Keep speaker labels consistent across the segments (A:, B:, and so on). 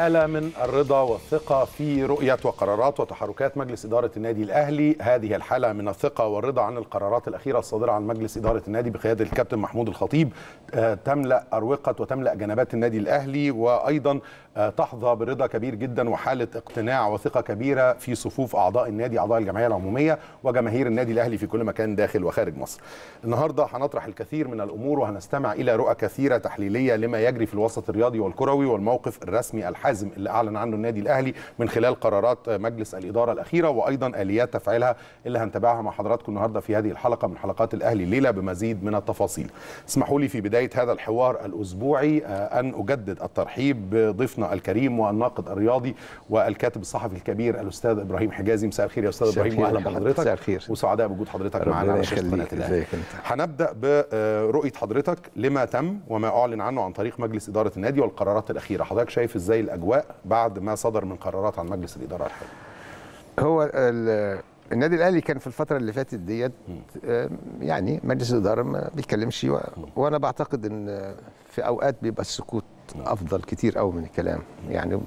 A: حالة من الرضا والثقة في رؤية وقرارات وتحركات مجلس إدارة النادي الأهلي هذه الحالة من الثقة والرضا عن القرارات الأخيرة الصادرة عن مجلس إدارة النادي بقيادة الكابتن محمود الخطيب آه، تملأ أروقة وتملأ جنبات النادي الأهلي وأيضا آه، تحظى برضا كبير جدا وحالة اقتناع وثقة كبيرة في صفوف أعضاء النادي أعضاء الجمعية العمومية وجماهير النادي الأهلي في كل مكان داخل وخارج مصر النهاردة هنطرح الكثير من الأمور وهنستمع إلى رؤى كثيرة تحليلية لما يجري في الوسط الرياضي والكروي والموقف الرسمي الحازم اللي أعلن عنه النادي الأهلي من خلال قرارات مجلس الإدارة الأخيرة وأيضا آليات تفعيلها اللي هنتابعها مع حضراتكم النهاردة في هذه الحلقة من حلقات الأهلي الليلة بمزيد من التفاصيل اسمحوا لي في بداية هذا الحوار الأسبوعي آه، أن أجدد الترحيب بضيفنا الكريم والناقد الرياضي والكاتب الصحفي الكبير الأستاذ إبراهيم حجازي مساء الخير يا أستاذ
B: مساء
A: إبراهيم
B: الخير
A: وأهلا
B: يا حضرتك.
A: بحضرتك
B: مساء الخير.
A: وسعداء بوجود حضرتك
B: ربنا
A: معنا على شاشة
B: يخليك.
A: قناة الأهلي
B: ازيك انت؟
A: هنبدا برؤيه حضرتك لما تم وما اعلن عنه عن طريق مجلس اداره النادي والقرارات الاخيره حضرتك شايف ازاي الاجواء بعد ما صدر من قرارات عن مجلس الاداره الحالي
B: هو ال- النادي الاهلي كان في الفتره اللي فاتت ديت آه، يعني مجلس الاداره ما بيتكلمش و- وانا بعتقد ان في اوقات بيبقى السكوت افضل كتير قوي من الكلام يعني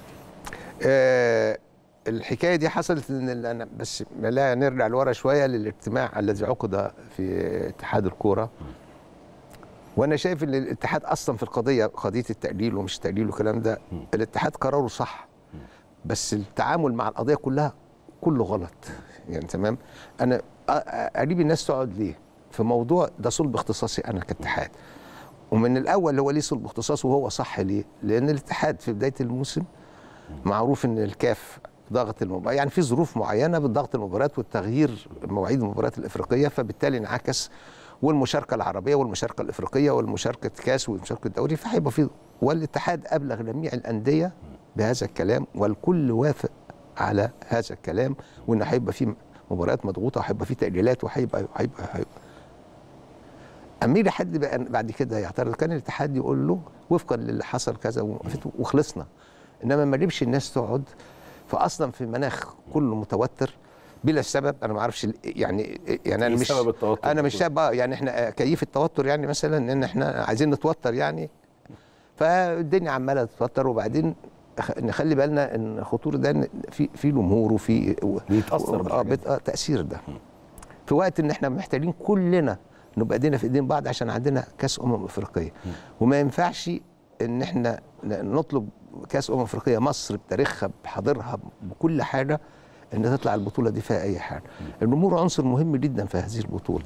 B: آه، الحكايه دي حصلت ان ال- انا بس لا نرجع لورا شويه للاجتماع الذي عقد في اتحاد الكوره وانا شايف ان الاتحاد اصلا في القضيه قضيه التقليل ومش تقليل والكلام ده الاتحاد قراره صح بس التعامل مع القضيه كلها كله غلط يعني تمام انا أ- أ- قريب الناس تقعد ليه في موضوع ده صلب اختصاصي انا كاتحاد ومن الاول هو ليه صلب اختصاص وهو صح ليه لان الاتحاد في بدايه الموسم معروف ان الكاف ضغط المباراه يعني في ظروف معينه بضغط المباريات والتغيير مواعيد المباريات الافريقيه فبالتالي انعكس والمشاركه العربيه والمشاركه الافريقيه والمشاركه كاس والمشاركه الدوري فهيبقى في والاتحاد ابلغ جميع الانديه بهذا الكلام والكل وافق على هذا الكلام وان هيبقى في مباريات مضغوطه وهيبقى في تاجيلات وهيبقى هيبقى هيبقى اما يجي حد بقى بعد كده يعترض كان الاتحاد يقول له وفقا للي حصل كذا ووقفت وخلصنا انما ما نجيبش الناس تقعد فاصلا في مناخ كله متوتر بلا سبب انا ما اعرفش ال- يعني يعني انا
A: إيه
B: مش
A: سبب التوتر
B: انا مش
A: بتقول؟
B: شايف بقى يعني احنا كيف التوتر يعني مثلا ان احنا عايزين نتوتر يعني فالدنيا عماله تتوتر وبعدين أخ- نخلي بالنا ان الخطوره ده إن في في جمهور وفي
A: بيتأثر
B: اه
A: بالحاجات
B: بت- آه، تاثير ده في وقت ان احنا محتاجين كلنا نبقى ايدينا في ايدين بعض عشان عندنا كاس امم افريقيه وما ينفعش ان احنا ن- نطلب كاس امم افريقيه مصر بتاريخها بحاضرها بكل حاجه ان تطلع البطوله دي فيها اي حاجه الجمهور عنصر مهم جدا في هذه البطوله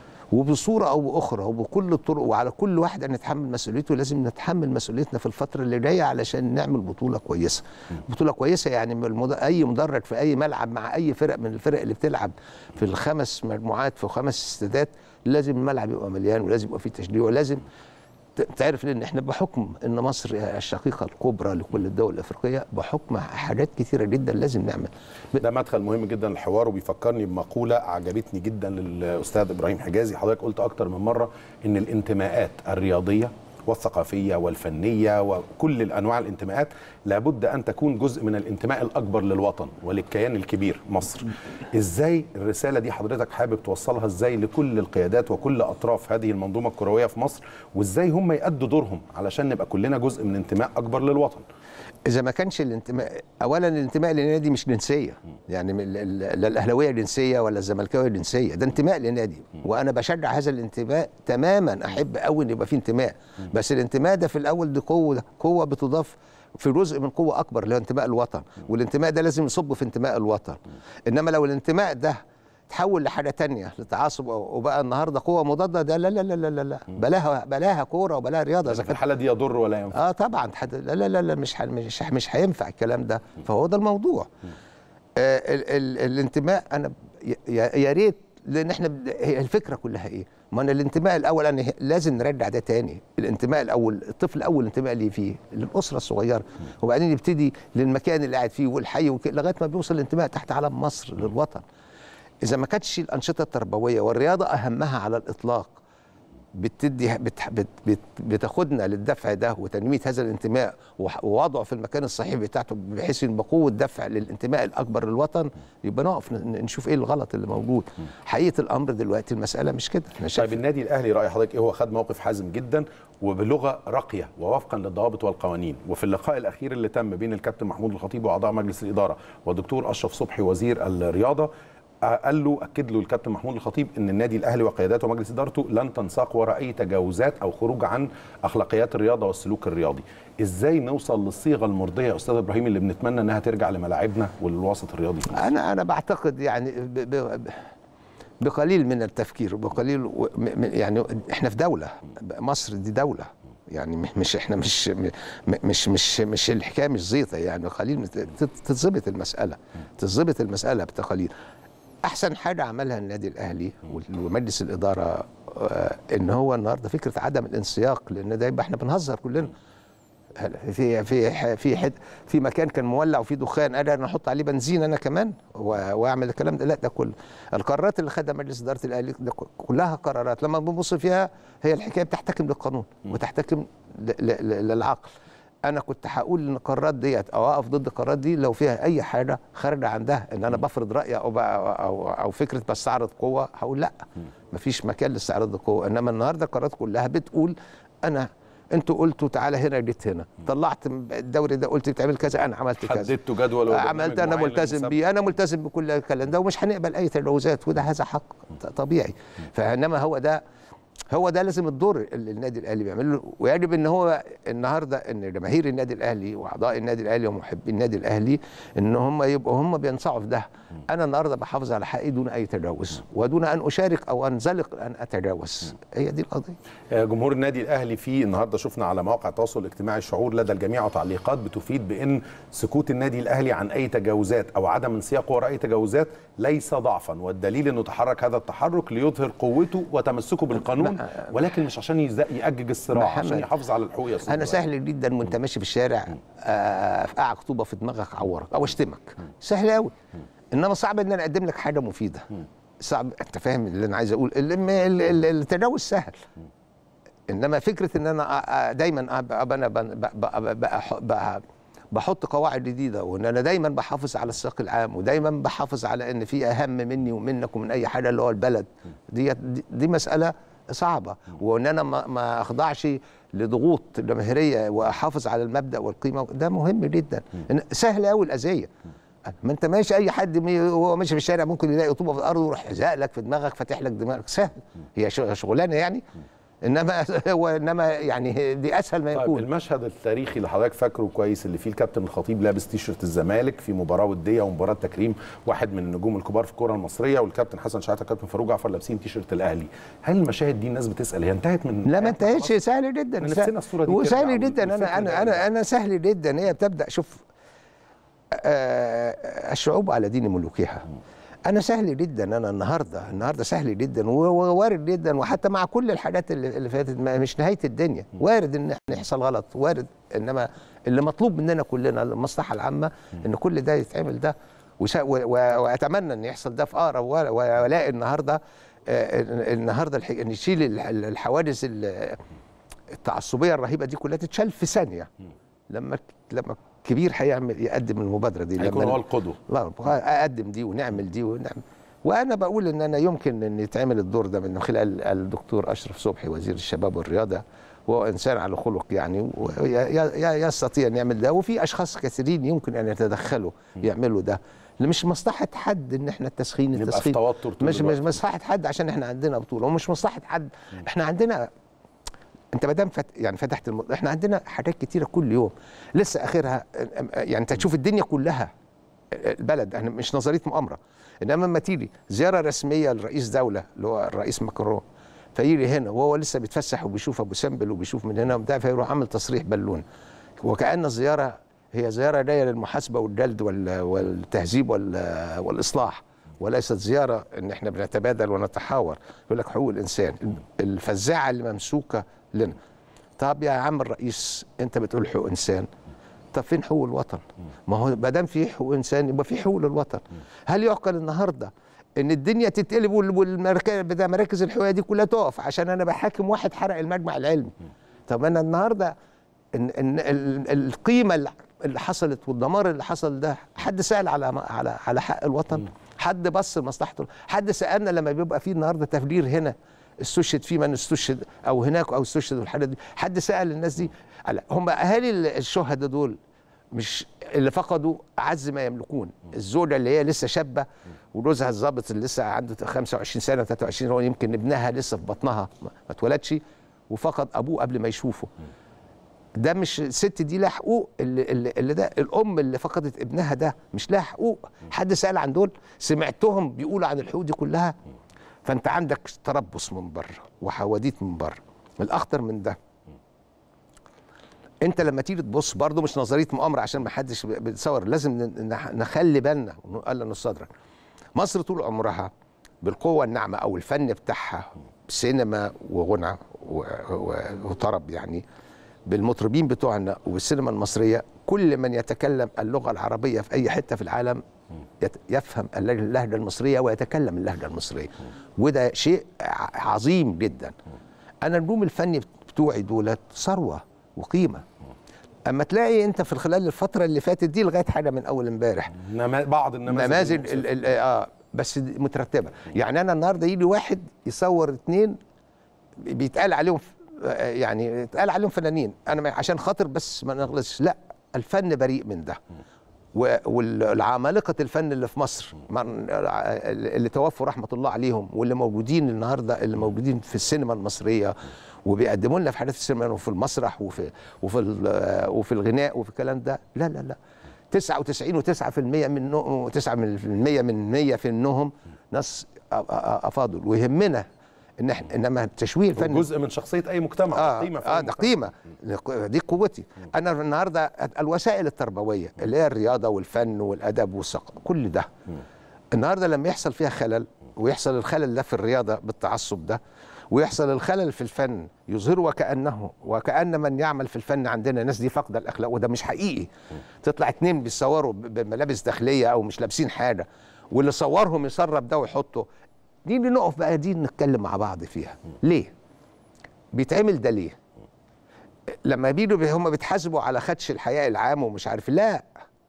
B: وبصوره او باخرى وبكل الطرق وعلى كل واحد ان يتحمل مسؤوليته لازم نتحمل مسؤوليتنا في الفتره اللي جايه علشان نعمل بطوله كويسه بطوله كويسه يعني من المد... اي مدرج في اي ملعب مع اي فرق من الفرق اللي بتلعب في الخمس مجموعات في خمس استادات لازم الملعب يبقى مليان ولازم يبقى فيه تشجيع ولازم ت- تعرف لان احنا بحكم ان مصر الشقيقه الكبرى لكل الدول الافريقيه بحكم حاجات كثيره جدا لازم نعمل
A: ده مدخل مهم جدا للحوار وبيفكرني بمقوله عجبتني جدا للاستاذ ابراهيم حجازي حضرتك قلت اكتر من مره ان الانتماءات الرياضيه والثقافيه والفنيه وكل الانواع الانتماءات لابد ان تكون جزء من الانتماء الاكبر للوطن وللكيان الكبير مصر ازاي الرساله دي حضرتك حابب توصلها ازاي لكل القيادات وكل اطراف هذه المنظومه الكرويه في مصر وازاي هم يأدوا دورهم علشان نبقى كلنا جزء من انتماء اكبر للوطن
B: اذا ما كانش الانتماء اولا الانتماء للنادي مش جنسيه يعني ال- ال- لا الاهلاويه جنسيه ولا الزملكاويه جنسيه ده انتماء للنادي وانا بشجع هذا الانتماء تماما احب قوي ان يبقى فيه انتماء بس الانتماء ده في الاول دي قوه قوه بتضاف في جزء من قوه اكبر اللي هو انتماء الوطن والانتماء ده لازم يصب في انتماء الوطن انما لو الانتماء ده تحول لحاجه تانية لتعاصب أو- وبقى النهارده قوه مضاده ده لا لا لا لا لا, لا. بلاها بلاها كوره وبلاها رياضه اذا
A: في
B: كانت
A: الحاله دي يضر ولا ينفع
B: اه طبعا حد... لا لا لا لا مش ح... مش مش هينفع الكلام ده فهو ده الموضوع آه ال... ال... الانتماء انا ب- يا يا ريت لان احنا بد- هي الفكره كلها ايه؟ ما انا الانتماء الاول انا ه- لازم نرجع ده تاني الانتماء الاول الطفل الاول الانتماء اللي فيه للاسره الصغيره وبعدين يبتدي للمكان اللي قاعد فيه والحي وك... لغايه ما بيوصل الانتماء تحت علم مصر للوطن اذا ما كانتش الانشطه التربويه والرياضه اهمها على الاطلاق بتدي بت بت بت بتاخدنا للدفع ده وتنميه هذا الانتماء وح- ووضعه في المكان الصحيح بتاعته بحيث يبقى قوه دفع للانتماء الاكبر للوطن يبقى نقف ن- نشوف ايه الغلط اللي موجود حقيقه الامر دلوقتي المساله مش كده انا شايف
A: طيب النادي الاهلي راي حضرتك ايه هو خد موقف حازم جدا وبلغه راقيه ووفقا للضوابط والقوانين وفي اللقاء الاخير اللي تم بين الكابتن محمود الخطيب واعضاء مجلس الاداره والدكتور اشرف صبحي وزير الرياضه آه، قال له اكد له الكابتن محمود الخطيب ان النادي الاهلي وقياداته ومجلس ادارته لن تنساق وراء اي تجاوزات او خروج عن اخلاقيات الرياضه والسلوك الرياضي ازاي نوصل للصيغه المرضيه يا استاذ ابراهيم اللي بنتمنى انها ترجع لملاعبنا وللوسط الرياضي
B: انا انا بعتقد يعني ب ب بقليل من التفكير وبقليل و- م- م- يعني احنا في دوله مصر دي دوله يعني م- مش احنا مش م- مش مش مش الحكايه مش زيطه يعني قليل من- تت- تتظبط المساله تتظبط المساله بتقاليد احسن حاجه عملها النادي الاهلي ومجلس الاداره آه، ان هو النهارده فكره عدم الانسياق لان ده يبقى احنا بنهزر كلنا في في في حد في مكان كان مولع وفيه دخان انا انا احط عليه بنزين انا كمان و- واعمل الكلام ده لا ده كله القرارات اللي خدها مجلس اداره الاهلي ده كلها قرارات لما بنبص فيها هي الحكايه بتحتكم للقانون وتحتكم ل- ل- ل- للعقل انا كنت هقول ان القرارات ديت او اقف ضد القرارات دي لو فيها اي حاجه خارجه عن ده ان انا بفرض رايي او بقى او او فكره بستعرض قوه هقول لا مفيش مكان لاستعراض القوه انما النهارده القرارات كلها بتقول انا انتوا قلتوا تعالى هنا جيت هنا طلعت الدوري ده قلت بتعمل كذا انا عملت كذا
A: حددت جدول وبرنامج
B: عملت انا
A: معين
B: ملتزم
A: للمسابقة.
B: بيه انا ملتزم بكل الكلام ده ومش هنقبل اي تجاوزات وده هذا حق ط- طبيعي فانما هو ده هو ده لازم الدور اللي النادي الاهلي بيعمله ويجب ان هو النهارده ان جماهير النادي الاهلي واعضاء النادي الاهلي ومحبي النادي الاهلي ان هم يبقوا هم بينصعوا في ده انا النهارده بحافظ على حقي دون اي تجاوز ودون ان اشارك او انزلق ان اتجاوز هي دي القضيه
A: آه، جمهور النادي الاهلي في النهارده شفنا على مواقع التواصل الاجتماعي شعور لدى الجميع وتعليقات بتفيد بان سكوت النادي الاهلي عن اي تجاوزات او عدم انسياقه وراء اي تجاوزات ليس ضعفا والدليل انه تحرك هذا التحرك ليظهر قوته وتمسكه بالقانون ولكن مش عشان يز- يأجج الصراع
B: محمد،
A: عشان يحافظ على الحقوق يا أستاذ
B: انا
A: إبراهيم.
B: سهل جدا وانت ماشي في الشارع آه، افقعك طوبه في دماغك اعورك او اشتمك سهل قوي انما صعب ان انا اقدم لك حاجه مفيده صعب انت فاهم اللي انا عايز اقول ال- ال- ال- التجاوز سهل انما فكره ان انا أ- أ- دايما أبقى أبقى انا بن- ب- ب- ب- بح- ب- بحط قواعد جديده وان انا دايما بحافظ على السياق العام ودايما بحافظ على ان في اهم مني ومنك ومن اي حاجه اللي هو البلد دي دي, دي مساله صعبه وان انا ما, ما اخضعش لضغوط جماهيريه واحافظ على المبدا والقيمه ده مهم جدا إن سهل قوي الاذيه ما انت ماشي اي حد مي- وهو ماشي في الشارع ممكن يلاقي طوبه في الارض ويروح يزق لك في دماغك فاتح لك دماغك سهل هي شغ- شغلانه يعني انما هو انما يعني دي اسهل ما
A: طيب
B: يكون
A: المشهد التاريخي اللي حضرتك فاكره كويس اللي فيه الكابتن الخطيب لابس تيشرت الزمالك في مباراه وديه ومباراه تكريم واحد من النجوم الكبار في الكره المصريه والكابتن حسن شحاته والكابتن فاروق جعفر لابسين تيشرت الاهلي هل المشاهد دي الناس بتسال هي انتهت من
B: لا ما انتهتش سهل جدا
A: إحنا نفسنا الصورة دي ترجع
B: وسهل جدا
A: والفكر
B: انا
A: ده
B: انا انا انا سهل جدا هي بتبدا شوف آه، الشعوب على دين ملوكها انا سهل جدا انا النهارده النهارده سهل جدا و- ووارد جدا وحتى مع كل الحاجات اللي اللي فاتت ما- مش نهايه الدنيا وارد ان احنا يحصل غلط وارد انما اللي مطلوب مننا كلنا المصلحه العامه ان كل ده يتعمل ده وس- و- و- واتمنى ان يحصل ده في اقرب و- والاقي النهارده آه، النهارده الح- نشيل الح- الحوادث ال- التعصبيه الرهيبه دي كلها تتشال في ثانيه لما لما كبير هيعمل يقدم المبادره دي
A: هيكون
B: لما
A: هو القدوه
B: لا اقدم دي ونعمل دي ونعمل وانا بقول ان انا يمكن ان يتعمل الدور ده من خلال الدكتور اشرف صبحي وزير الشباب والرياضه وهو انسان على خلق يعني ويستطيع ان يعمل ده وفي اشخاص كثيرين يمكن ان يتدخلوا يعملوا ده مش مصلحه حد ان احنا التسخين
A: نبقى في
B: التسخين
A: توتر طول
B: مش مش
A: الوقت.
B: مصلحه حد عشان احنا عندنا بطوله ومش مصلحه حد احنا عندنا انت ما دام فت... يعني فتحت الم... احنا عندنا حاجات كتيره كل يوم لسه اخرها يعني انت تشوف الدنيا كلها البلد احنا مش نظريه مؤامره انما لما تيجي زياره رسميه لرئيس دوله اللي هو الرئيس ماكرون فيجي هنا وهو لسه بيتفسح وبيشوف ابو سمبل وبيشوف من هنا وبتاع فيروح عامل تصريح بالون وكأن الزياره هي زياره جايه للمحاسبه والجلد وال... والتهذيب وال... والاصلاح وليست زياره ان احنا بنتبادل ونتحاور يقول لك حقوق الانسان الفزاعه اللي ممسوكه لنا طب يا عم الرئيس انت بتقول حقوق انسان طب فين حقوق الوطن؟ ما هو ما دام في حقوق انسان يبقى في حقوق للوطن. هل يعقل النهارده ان الدنيا تتقلب وال- والمراكز بتاع مراكز الحمايه دي كلها تقف عشان انا بحاكم واحد حرق المجمع العلمي طب انا النهارده ان ان ال- القيمه اللي- اللي حصلت والدمار اللي حصل ده حد سال على على على حق الوطن حد بص لمصلحته حد سالنا لما بيبقى في النهارده تفجير هنا استشهد فيه من استشهد او هناك او استشهد والحاجه دي حد سال الناس دي لا هم اهالي الشهداء دول مش اللي فقدوا اعز ما يملكون الزوجه اللي هي لسه شابه وجوزها الظابط اللي لسه عنده 25 سنه 23 هو يمكن ابنها لسه في بطنها ما ما اتولدش وفقد ابوه قبل ما يشوفه ده مش الست دي لها حقوق اللي, اللي, اللي ده الام اللي فقدت ابنها ده مش لها حقوق حد سال عن دول سمعتهم بيقولوا عن الحقوق دي كلها فانت عندك تربص من بره وحواديت من بره الاخطر من ده انت لما تيجي تبص برضه مش نظريه مؤامره عشان ما حدش بيتصور لازم ن- ن- نخلي بالنا ونقلل الصدر مصر طول عمرها بالقوه الناعمه او الفن بتاعها سينما وغنى و- و- وطرب يعني بالمطربين بتوعنا وبالسينما المصريه كل من يتكلم اللغه العربيه في اي حته في العالم يت- يفهم اللهجه اللهجة المصريه ويتكلم اللهجه المصريه وده شيء ع- عظيم جدا انا النجوم الفني بتوعي دولت ثروه وقيمه اما تلاقي انت في خلال الفتره اللي فاتت دي لغايه حاجه من اول امبارح
A: نما- بعض النماذج
B: نماذج
A: المؤسفة.
B: ال ال اه بس دي مترتبه يعني انا النهارده يجي واحد يصور اتنين بيتقال عليهم ف- آه، يعني اتقال عليهم فنانين انا ما- عشان خاطر بس ما نغلطش لا الفن بريء من ده و- والعمالقه الفن اللي في مصر من- اللي توفوا رحمه الله عليهم واللي موجودين النهارده اللي موجودين في السينما المصريه وبيقدموا لنا في حاجات في السينما وفي المسرح وفي وفي ال- وفي الغناء وفي الكلام ده لا لا لا 99 و9% منهم 9% من 100 في منهم ناس أ- أ- افاضل ويهمنا ان احنا انما التشويه الفني
A: جزء من شخصيه اي مجتمع
B: اه
A: قيمه في
B: اه
A: أي
B: ده
A: مجتمع.
B: قيمه دي قوتي انا النهارده الوسائل التربويه اللي هي الرياضه والفن والادب والثقافه كل ده النهارده لما يحصل فيها خلل ويحصل الخلل ده في الرياضه بالتعصب ده ويحصل الخلل في الفن يظهر وكانه وكان من يعمل في الفن عندنا الناس دي فاقده الاخلاق وده مش حقيقي تطلع اتنين بيصوروا ب- بملابس داخليه او مش لابسين حاجه واللي صورهم يسرب ده ويحطه دي اللي نقف بقى دي نتكلم مع بعض فيها ليه بيتعمل ده ليه لما بيجوا هم بيتحاسبوا على خدش الحياء العام ومش عارف لا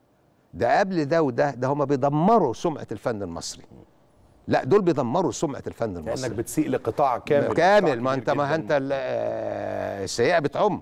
B: ده قبل ده وده ده هم بيدمروا سمعه الفن المصري لا دول بيدمروا سمعه الفن
A: لانك
B: المصري
A: بتسيء لقطاع كامل
B: كامل
A: قطاع
B: ما
A: كبير
B: انت ما
A: جداً.
B: انت ال- آه، السيئه بتعم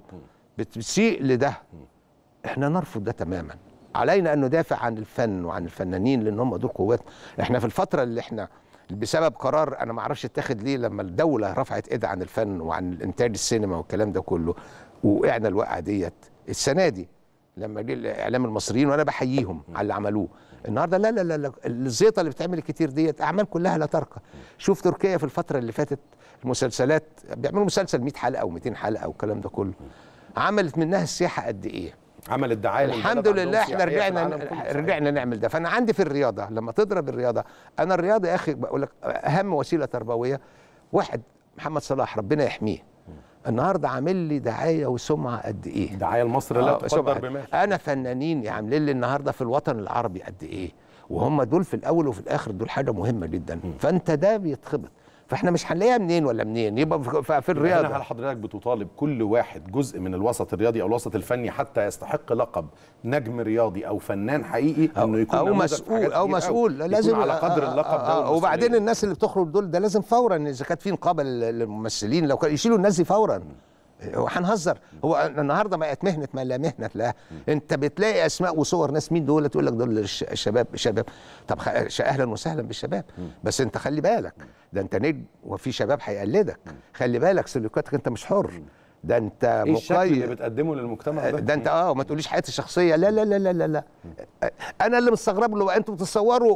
B: بتسيء لده احنا نرفض ده تماما علينا ان ندافع عن الفن وعن الفنانين لان هم دول قوات احنا في الفتره اللي احنا بسبب قرار انا ما اعرفش اتاخد ليه لما الدوله رفعت ايدها عن الفن وعن الانتاج السينما والكلام ده كله وقعنا الوقعه ديت السنه دي لما جه الاعلام المصريين وانا بحييهم على اللي عملوه النهارده لا لا لا, لا الزيطه اللي بتعمل كتير ديت اعمال كلها لا ترقى شوف تركيا في الفتره اللي فاتت المسلسلات بيعملوا مسلسل 100 حلقه و200 حلقه والكلام ده كله عملت منها السياحه قد ايه
A: عمل الدعايه
B: الحمد
A: للبلد
B: لله
A: عندهم
B: احنا
A: سياحية في
B: رجعنا
A: العالم كله. صحيح.
B: رجعنا نعمل ده فانا عندي في الرياضه لما تضرب الرياضه انا الرياضه يا اخي بقول لك اهم وسيله تربويه واحد محمد صلاح ربنا يحميه النهارده عامل لي دعايه وسمعه قد ايه
A: الدعايه لمصر لا
B: آه،
A: تقدر
B: سمعة.
A: بمال
B: انا فنانين عاملين لي النهارده في الوطن العربي قد ايه وهم دول في الاول وفي الاخر دول حاجه مهمه جدا فانت ده بيتخبط فاحنا مش هنلاقيها منين ولا منين يبقى في- في في
A: هنا
B: الرياضه
A: هل حضرتك بتطالب كل واحد جزء من الوسط الرياضي او الوسط الفني حتى يستحق لقب نجم رياضي او فنان حقيقي انه يكون
B: او
A: نموذج في حاجات
B: مسؤول او
A: كتير
B: مسؤول
A: أوي.
B: لازم
A: يكون على قدر
B: آه،
A: اللقب
B: آه،
A: ده
B: آه،
A: والمسؤولية.
B: وبعدين الناس اللي بتخرج دول ده لازم فورا اذا كانت في نقابه لل- للممثلين لو كان يشيلوا الناس دي فورا هو هنهزر هو النهارده بقت مهنه ما لا مهنه لها انت بتلاقي اسماء وصور ناس مين دول تقول لك دول الش- الشباب الشباب طب خ- ش- اهلا وسهلا بالشباب بس انت خلي بالك ده انت نجم وفي شباب هيقلدك خلي بالك سلوكاتك انت مش حر ده انت
A: ايه الشكل اللي
B: مقيد
A: بتقدمه للمجتمع ده
B: ده انت اه وما تقوليش حياتي الشخصيه لا لا لا لا لا, لا. انا اللي مستغرب له انتوا بتصوروا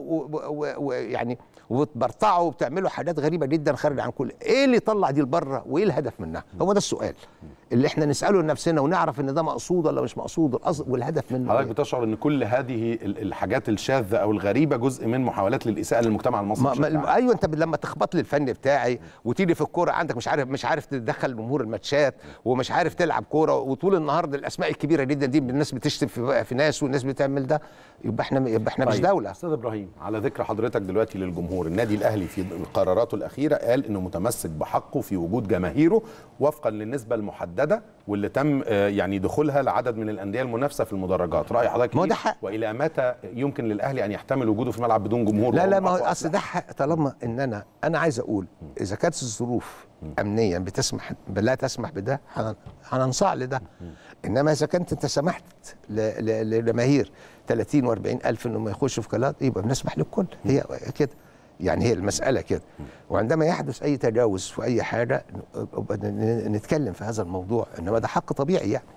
B: ويعني وبتبرطعوا وبتعملوا حاجات غريبه جدا خارج عن كل ايه اللي يطلع دي لبره وايه الهدف منها هو ده السؤال اللي احنا نساله لنفسنا ونعرف ان ده مقصود ولا مش مقصود والقصد والهدف منه
A: حضرتك
B: إيه؟
A: بتشعر ان كل هذه ال- الحاجات الشاذه او الغريبه جزء من محاولات للاساءه للمجتمع المصري
B: ما
A: بشكل
B: ما
A: عام.
B: ايوه انت لما تخبط لي الفن بتاعي وتيجي في الكوره عندك مش عارف مش عارف تدخل جمهور الماتشات ومش عارف تلعب كوره وطول النهار ده الاسماء الكبيره جدا دي الناس بتشتم في, في ناس والناس بتعمل ده يبقى احنا يبقى احنا مش
A: طيب،
B: دوله
A: استاذ ابراهيم على ذكر حضرتك دلوقتي للجمهور النادي الاهلي في قراراته الاخيره قال انه متمسك بحقه في وجود جماهيره وفقا للنسبه المحدده واللي تم آه، يعني دخولها لعدد من الانديه المنافسه في المدرجات راي حضرتك
B: ما هو
A: إيه؟
B: ده حق.
A: والى متى يمكن للاهلي ان يحتمل وجوده في الملعب بدون جمهور
B: لا
A: وهو
B: لا ما هو
A: أقوى
B: اصل ده حق طالما ان انا انا عايز اقول اذا كانت الظروف امنيا بتسمح لا تسمح بده هن- هننصاع لده انما اذا كنت انت سمحت ل- ل- لجماهير 30 و40 الف انهم يخشوا في كلات يبقى بنسمح للكل هي كده يعني هي المساله كده وعندما يحدث اي تجاوز في اي حاجه نبقى ن- نتكلم في هذا الموضوع انما ده حق طبيعي يعني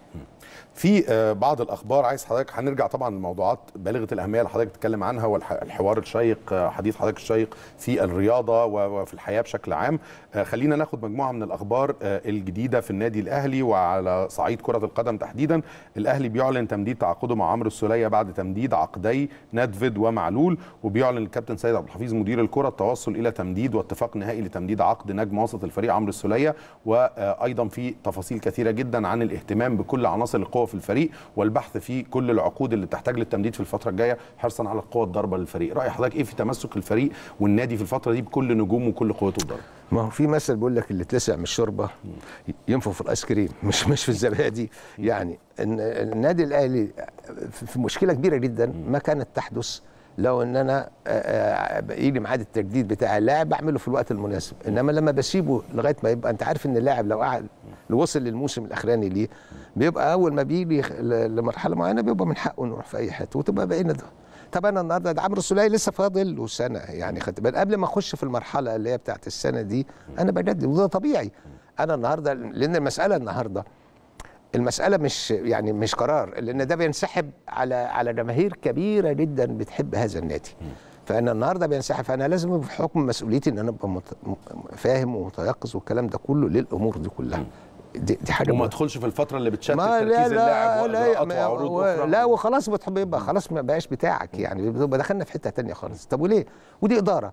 A: في آه، بعض الاخبار عايز حضرتك هنرجع طبعا لموضوعات بالغه الاهميه اللي حضرتك بتتكلم عنها والحوار الشيق آه، حديث حضرتك الشيق في الرياضه و- وفي الحياه بشكل عام آه، خلينا ناخد مجموعه من الاخبار آه، الجديده في النادي الاهلي وعلى صعيد كره القدم تحديدا الاهلي بيعلن تمديد تعاقده مع عمرو السوليه بعد تمديد عقدي ندفد ومعلول وبيعلن الكابتن سيد عبد الحفيظ مدير الكره التوصل الى تمديد واتفاق نهائي لتمديد عقد نجم وسط الفريق عمرو السوليه وايضا في تفاصيل كثيره جدا عن الاهتمام بكل عناصر القوه في الفريق والبحث في كل العقود اللي تحتاج للتمديد في الفتره الجايه حرصا على القوه الضاربه للفريق راي حضرتك ايه في تمسك الفريق والنادي في الفتره دي بكل نجومه وكل قوته الضاربه
B: ما هو في مثل بيقول لك اللي اتلسع من الشوربه ينفخ في الايس كريم مش مش في الزبادي يعني إن النادي الاهلي في في مشكله كبيره جدا ما كانت تحدث لو ان انا آه، آه، يجي ميعاد التجديد بتاع اللاعب بعمله في الوقت المناسب انما لما بسيبه لغايه ما يبقى انت عارف ان اللاعب لو قعد لو وصل للموسم الاخراني ليه بيبقى اول ما بيجي ل- لمرحله معينه بيبقى من حقه انه يروح في اي حته وتبقى بقينا ده طب انا النهارده ده عمرو السوليه لسه فاضل له سنه يعني خدت بالك قبل ما اخش في المرحله اللي هي بتاعت السنه دي انا بجدد وده طبيعي انا النهارده لان المساله النهارده المسألة مش يعني مش قرار لأن ده بينسحب على على جماهير كبيرة جدا بتحب هذا النادي. فأنا النهارده بينسحب فأنا لازم بحكم مسؤوليتي إن أنا أبقى مت- م- فاهم ومتيقظ والكلام ده كله للأمور دي كلها. دي, دي حاجة
A: وما
B: مهمة.
A: تدخلش في الفتره اللي بتشتت
B: ما لا
A: تركيز اللاعب
B: لا
A: واجراءات
B: لا
A: وعروض
B: و-
A: اخرى
B: لا وخلاص بتحب يبقى خلاص ما بقاش بتاعك يعني بيبقى دخلنا في حته تانية خالص طب وليه؟ ودي اداره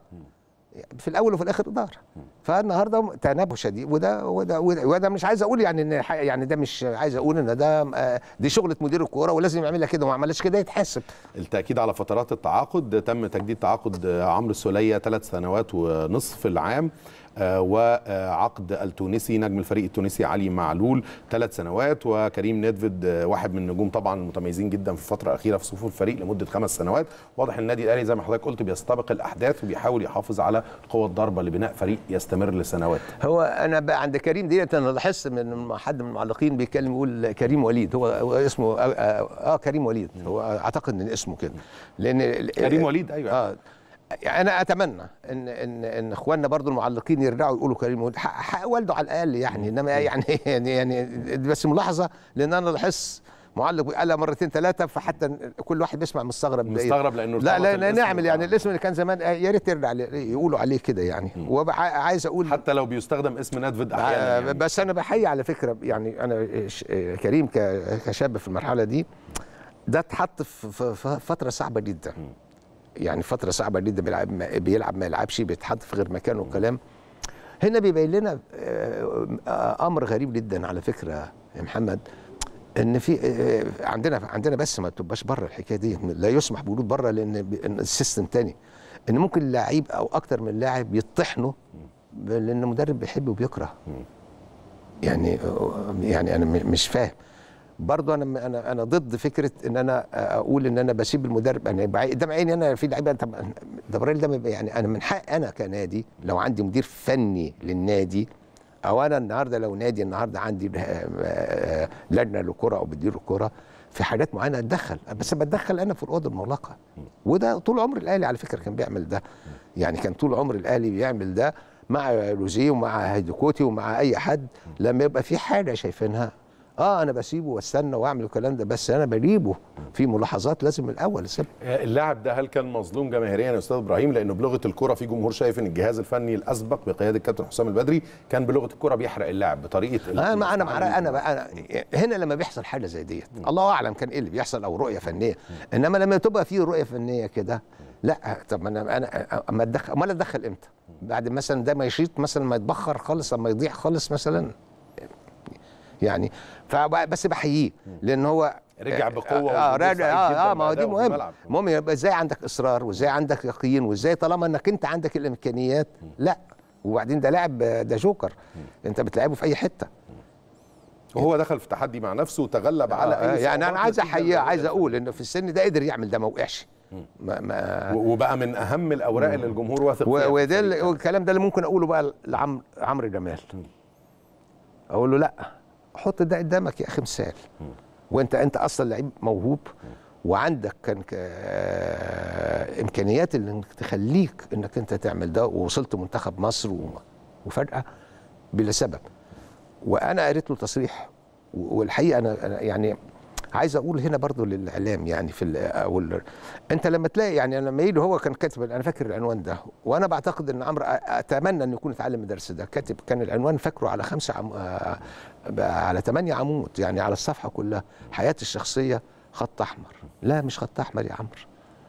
B: في الاول وفي الاخر اداره فالنهارده تنابه شديد وده وده وده, وده مش عايز اقول يعني ان ح- يعني ده مش عايز اقول ان ده آه، دي شغله مدير الكوره ولازم يعملها كده وما عملش كده يتحاسب
A: التأكيد على فترات التعاقد تم تجديد تعاقد عمرو السولية ثلاث سنوات ونصف العام آه، وعقد التونسي نجم الفريق التونسي علي معلول ثلاث سنوات وكريم ندفد آه، واحد من النجوم طبعا المتميزين جدا في الفتره الاخيره في صفوف الفريق لمده خمس سنوات واضح النادي الاهلي زي ما حضرتك قلت بيستبق الاحداث وبيحاول يحافظ على قوه الضربه لبناء فريق يستمر لسنوات
B: هو انا بقى عند كريم ديت انا لاحظت من حد من المعلقين بيتكلم يقول كريم وليد هو, هو اسمه اه, آه, آه كريم وليد هو اعتقد ان اسمه كده لان ال-
A: كريم وليد ايوه
B: اه يعني انا اتمنى ان ان ان اخواننا برضو المعلقين يرجعوا يقولوا كريم وليد حق, حق والده على الاقل يعني انما يعني يعني يعني بس ملاحظه لان انا لاحظت معلق قالها مرتين ثلاثه فحتى كل واحد بيسمع مستغرب بإيه.
A: مستغرب لانه
B: لا
A: ارتبط
B: لا, لا
A: الاسم
B: نعمل يعني
A: بتاع-
B: الاسم اللي كان زمان آه، يا ريت يرجع ل- يقولوا عليه كده يعني وعايز اقول
A: حتى لو بيستخدم اسم ندفد
B: آه،
A: احيانا يعني.
B: بس انا بحيي على فكره يعني انا ش- آه، كريم ك- كشاب في المرحله دي ده اتحط في في- في فتره صعبه جدا يعني فتره صعبه جدا بيلعب ما- بيلعب ما يلعبش بيتحط في غير مكانه والكلام هنا بيبين لنا آه، آه، امر غريب جدا على فكره يا محمد ان في آه، عندنا عندنا بس ما تبقاش بره الحكايه دي لا يسمح بوجود بره لان ب- إن السيستم تاني ان ممكن لعيب او اكتر من لاعب يطحنوا ب- لان المدرب بيحب وبيكره يعني يعني انا م- مش فاهم برضه انا انا انا ضد فكره ان انا اقول ان انا بسيب المدرب انا يبقى قدام عيني انا في لعيبه طب ده برايل ده ما يبقى- يعني انا من حق انا كنادي لو عندي مدير فني للنادي او انا النهارده لو نادي النهارده عندي آه، آه، لجنه للكره او بدير الكره في حاجات معينه اتدخل بس بتدخل انا في الاوضه المغلقه وده طول عمر الاهلي على فكره كان بيعمل ده يعني كان طول عمر الاهلي بيعمل ده مع لوزيه ومع هيدوكوتي ومع اي حد لما يبقى في حاجه شايفينها اه انا بسيبه واستنى واعمل الكلام ده بس انا بجيبه في ملاحظات لازم الاول اسيبها
A: اللاعب ده هل كان مظلوم جماهيريا يا استاذ ابراهيم لانه بلغه الكره في جمهور شايف ان الجهاز الفني الاسبق بقياده الكابتن حسام البدري كان بلغه الكره بيحرق اللاعب بطريقه ال-
B: انا ما انا مع
A: التعامل
B: انا بقى أنا هنا لما بيحصل حاجه زي ديت الله اعلم كان ايه اللي بيحصل او رؤيه فنيه انما لما تبقى في رؤيه فنيه كده لا طب ما انا انا اما اتدخل امال اتدخل امتى؟ بعد مثلا ده ما يشيط مثلا ما يتبخر خالص اما يضيع خالص مثلا يعني فبس بحييه لان هو
A: رجع بقوه
B: اه
A: وجود
B: راجع
A: سعيد جداً
B: اه, آه ما هو دي
A: بأدائه في
B: مهم
A: الملعب.
B: المهم يبقى ازاي عندك اصرار وازاي عندك يقين وازاي طالما انك انت عندك الامكانيات لا وبعدين ده لاعب ده جوكر انت بتلعبه في اي حته
A: وهو دخل في تحدي مع نفسه وتغلب على
B: آه
A: اي
B: يعني انا
A: صعوبات
B: عايز
A: نتيجة
B: احييه
A: للأداء
B: عايز
A: الفني.
B: اقول انه في السن ده قدر يعمل ده ما وقعش ما ما
A: و- وبقى من اهم الاوراق اللي الجمهور واثق فيها في
B: و- وده
A: الفريق
B: ال-
A: كمان.
B: والكلام ده اللي ممكن اقوله بقى لعمرو عمرو جمال اقول له لا حط ده قدامك يا اخي مثال وانت انت اصلا لعيب موهوب وعندك كان ك- آه، امكانيات اللي انك تخليك انك انت تعمل ده ووصلت منتخب مصر و- وفجاه بلا سبب وانا قريت له تصريح و- والحقيقه انا أنا يعني عايز اقول هنا برضو للاعلام يعني في ال- او ال- انت لما تلاقي يعني لما يجي هو كان كاتب انا فاكر العنوان ده وانا بعتقد ان عمرو أ- اتمنى انه يكون اتعلم الدرس ده كاتب كان العنوان فاكره على خمسه عم آه، بقى على ثمانيه عمود يعني على الصفحه كلها حياتي الشخصيه خط احمر لا مش خط احمر يا عمرو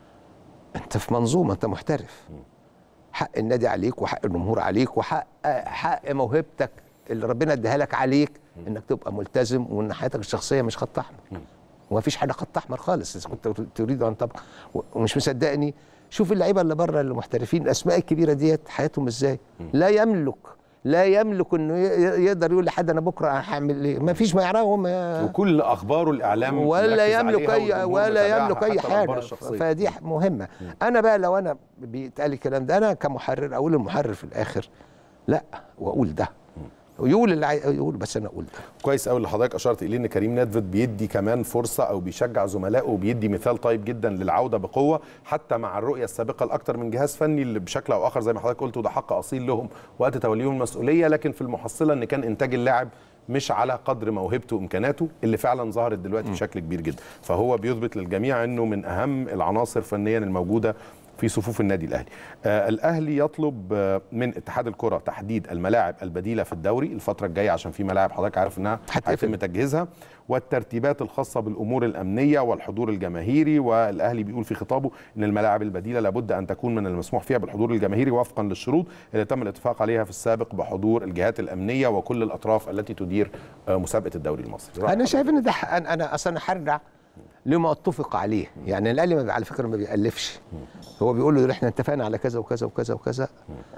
B: انت في منظومه انت محترف حق النادي عليك وحق الجمهور عليك وحق حق موهبتك اللي ربنا اداها لك عليك انك تبقى ملتزم وان حياتك الشخصيه مش خط احمر وما فيش حاجه خط احمر خالص اذا كنت تريد ان تبقى ومش مصدقني شوف اللعيبه اللي بره اللي محترفين الاسماء الكبيره ديت حياتهم ازاي لا يملك لا يملك انه ي- يقدر يقول لحد انا بكره هعمل ايه ما فيش ما يعرفهم يا-
A: وكل اخباره الاعلام
B: ولا
A: مركز
B: يملك
A: عليها
B: اي
A: والجمهور
B: ولا
A: متابعها
B: يملك اي
A: حتى الأخبار
B: حاجه
A: الشخصية.
B: فدي ح- مهمه انا بقى لو انا بيتقال الكلام ده انا كمحرر اقول المحرر في الاخر لا واقول ده يقول اللي عاي- يقول بس انا اقول ده
A: كويس قوي اللي حضرتك اشرت اليه ان كريم نيدفيد بيدي كمان فرصه او بيشجع زملائه وبيدي مثال طيب جدا للعوده بقوه حتى مع الرؤيه السابقه لاكثر من جهاز فني اللي بشكل او اخر زي ما حضرتك قلت وده حق اصيل لهم وقت توليهم المسؤوليه لكن في المحصله ان كان انتاج اللاعب مش على قدر موهبته وامكاناته اللي فعلا ظهرت دلوقتي بشكل كبير جدا فهو بيثبت للجميع انه من اهم العناصر فنيا الموجوده في صفوف النادي الاهلي. آه الاهلي يطلب آه من اتحاد الكره تحديد الملاعب البديله في الدوري الفتره الجايه عشان في ملاعب حضرتك عارف انها
B: هتقفل.
A: هيتم تجهيزها والترتيبات الخاصه بالامور الامنيه والحضور الجماهيري والاهلي بيقول في خطابه ان الملاعب البديله لابد ان تكون من المسموح فيها بالحضور الجماهيري وفقا للشروط اللي تم الاتفاق عليها في السابق بحضور الجهات الامنيه وكل الاطراف التي تدير آه مسابقه الدوري المصري. رأي
B: انا
A: حضرتك.
B: شايف ان ده ح- انا انا اصلا هرجع لما اتفق عليه يعني الاهلي ما بي- على فكره ما بيالفش هو بيقول له احنا اتفقنا على كذا وكذا وكذا وكذا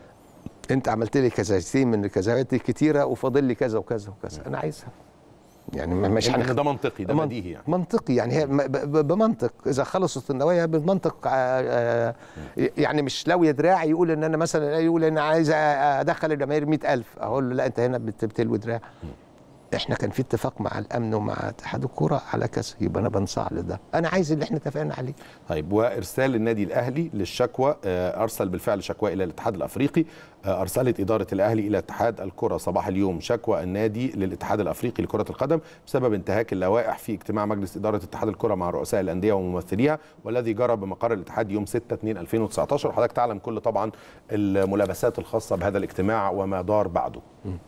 B: انت عملت لي كذا من الكذاوات الكتيره وفاضل لي كذا وكذا وكذا انا عايزها يعني ما- مش
A: إن
B: هنخ-
A: ده منطقي ده
B: من-
A: بديهي يعني.
B: منطقي يعني هي م- ب- ب- بمنطق اذا خلصت النوايا بالمنطق آه، آه، يعني مش لو دراعي يقول ان انا مثلا يقول ان انا عايز ادخل الجماهير 100000 اقول له لا انت هنا بت- بتلوي دراع احنا كان في اتفاق مع الامن ومع اتحاد الكوره على كذا يبقى انا بنصاع لده انا عايز اللي احنا اتفقنا عليه
A: طيب وارسال النادي الاهلي للشكوى آه، ارسل بالفعل شكوى الى الاتحاد الافريقي آه، ارسلت اداره الاهلي الى اتحاد الكره صباح اليوم شكوى النادي للاتحاد الافريقي لكره القدم بسبب انتهاك اللوائح في اجتماع مجلس اداره اتحاد الكره مع رؤساء الانديه وممثليها والذي جرى بمقر الاتحاد يوم 6 2 2019 وحضرتك تعلم كل طبعا الملابسات الخاصه بهذا الاجتماع وما دار بعده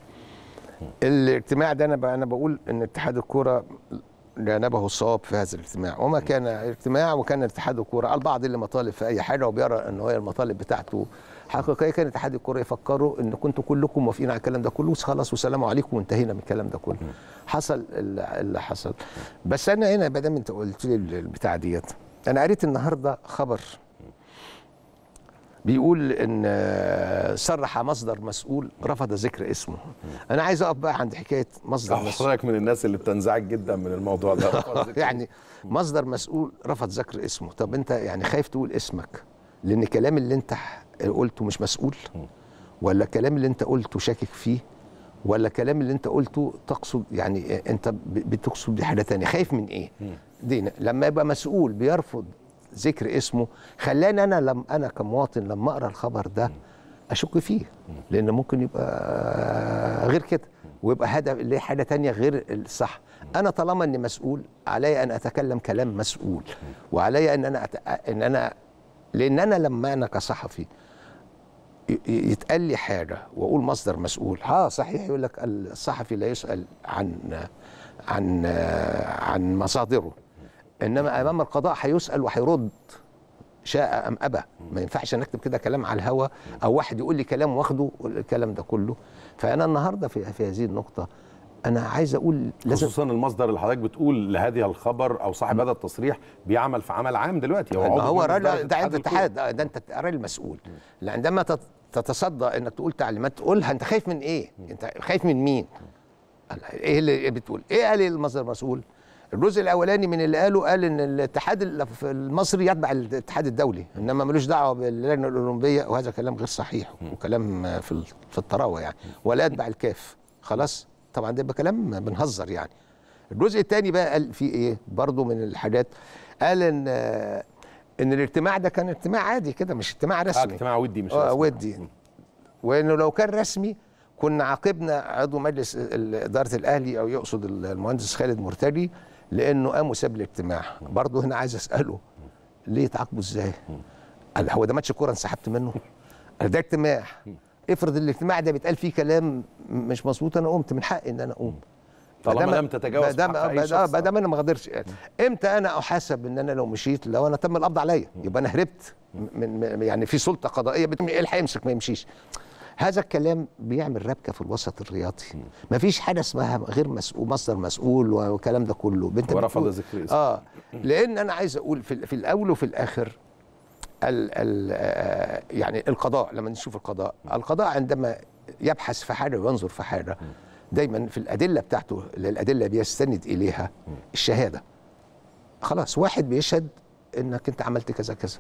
B: الاجتماع ده انا ب- انا بقول ان اتحاد الكوره جانبه الصواب في هذا الاجتماع وما كان اجتماع وكان اتحاد الكوره البعض اللي مطالب في اي حاجه وبيرى ان هي المطالب بتاعته حقيقيه كان اتحاد الكوره يفكروا ان كنتوا كلكم موافقين على الكلام ده كله خلاص والسلام عليكم وانتهينا من الكلام ده كله حصل اللي اللي حصل بس انا هنا ما دام انت قلت لي البتاع ديت انا قريت النهارده خبر بيقول ان آه، صرح مصدر مسؤول رفض ذكر اسمه انا عايز اقف بقى عند حكايه مصدر مسؤول
A: حضرتك من الناس اللي بتنزعج جدا من الموضوع ده
B: يعني مصدر مسؤول رفض ذكر اسمه طب انت يعني خايف تقول اسمك لان الكلام اللي انت قلته مش مسؤول ولا الكلام اللي انت قلته شاكك فيه ولا الكلام اللي انت قلته تقصد يعني انت ب- بتقصد دي حاجه تانية خايف من ايه دي لما يبقى مسؤول بيرفض ذكر اسمه خلاني انا لم انا كمواطن لما اقرا الخبر ده اشك فيه لان ممكن يبقى غير كده ويبقى هدف اللي هي حاجه تانية غير الصح انا طالما اني مسؤول علي ان اتكلم كلام مسؤول وعلي ان انا أت... ان انا لان انا لما انا كصحفي ي- ي- يتقال لي حاجه واقول مصدر مسؤول ها صحيح يقول لك الصحفي لا يسال عن عن عن مصادره انما امام القضاء هيسال وهيرد شاء ام ابى ما ينفعش نكتب كده كلام على الهوا او واحد يقول لي كلام واخده الكلام ده كله فانا النهارده في في هذه النقطه انا عايز اقول لازم
A: خصوصا المصدر اللي حضرتك بتقول لهذه الخبر او صاحب هذا التصريح بيعمل في عمل عام دلوقتي
B: ما
A: عضو
B: هو
A: مجلس
B: راجل
A: إدارة
B: ده عند
A: الكورة.
B: اتحاد ده ده انت راجل مسؤول لا عندما تت- تتصدى انك تقول تعليمات تقولها انت خايف من ايه؟ انت خايف من مين؟ ايه اللي بتقول؟ ايه قال المصدر المسؤول؟ الجزء الاولاني من اللي قاله قال ان الاتحاد الف- المصري يتبع الاتحاد الدولي انما ملوش دعوه باللجنه الاولمبيه وهذا كلام غير صحيح وكلام في ال- في الطراوه يعني ولا يتبع الكاف خلاص طبعا ده يبقى كلام بنهزر يعني الجزء الثاني بقى قال فيه ايه برضه من الحاجات قال ان ان الاجتماع ده كان اجتماع عادي كده مش اجتماع
A: آه،
B: رسمي
A: اجتماع ودي مش
B: اه
A: رسمي.
B: ودي وانه لو كان رسمي كنا عاقبنا عضو مجلس ال- اداره الاهلي او يقصد ال- المهندس خالد مرتجي لانه قام وساب الاجتماع برضه هنا عايز اساله ليه تعاقبه ازاي؟ قال هو ده ماتش كوره انسحبت منه؟ قال ده اجتماع افرض الاجتماع ده بيتقال فيه كلام مش مظبوط انا قمت من حقي ان انا اقوم
A: طالما
B: بدام-
A: لم تتجاوز
B: بدام
A: حق أي
B: بدام-
A: شخص.
B: بدام انا ما اقدرش امتى انا احاسب ان انا لو مشيت لو انا تم القبض عليا يبقى انا هربت من من- يعني في سلطه قضائيه بتقول ايه اللي هيمسك ما يمشيش هذا الكلام بيعمل ربكه في الوسط الرياضي ما فيش حاجه اسمها غير مسؤول مصدر مسؤول والكلام ده كله بنت
A: ورفض
B: بتقول-
A: ذكر اسمه.
B: اه لان انا عايز اقول في, في الاول وفي الاخر ال ال آه، يعني القضاء لما نشوف القضاء القضاء عندما يبحث في حاجه وينظر في حاجه دايما في الادله بتاعته اللي الادله بيستند اليها الشهاده خلاص واحد بيشهد انك انت عملت كذا كذا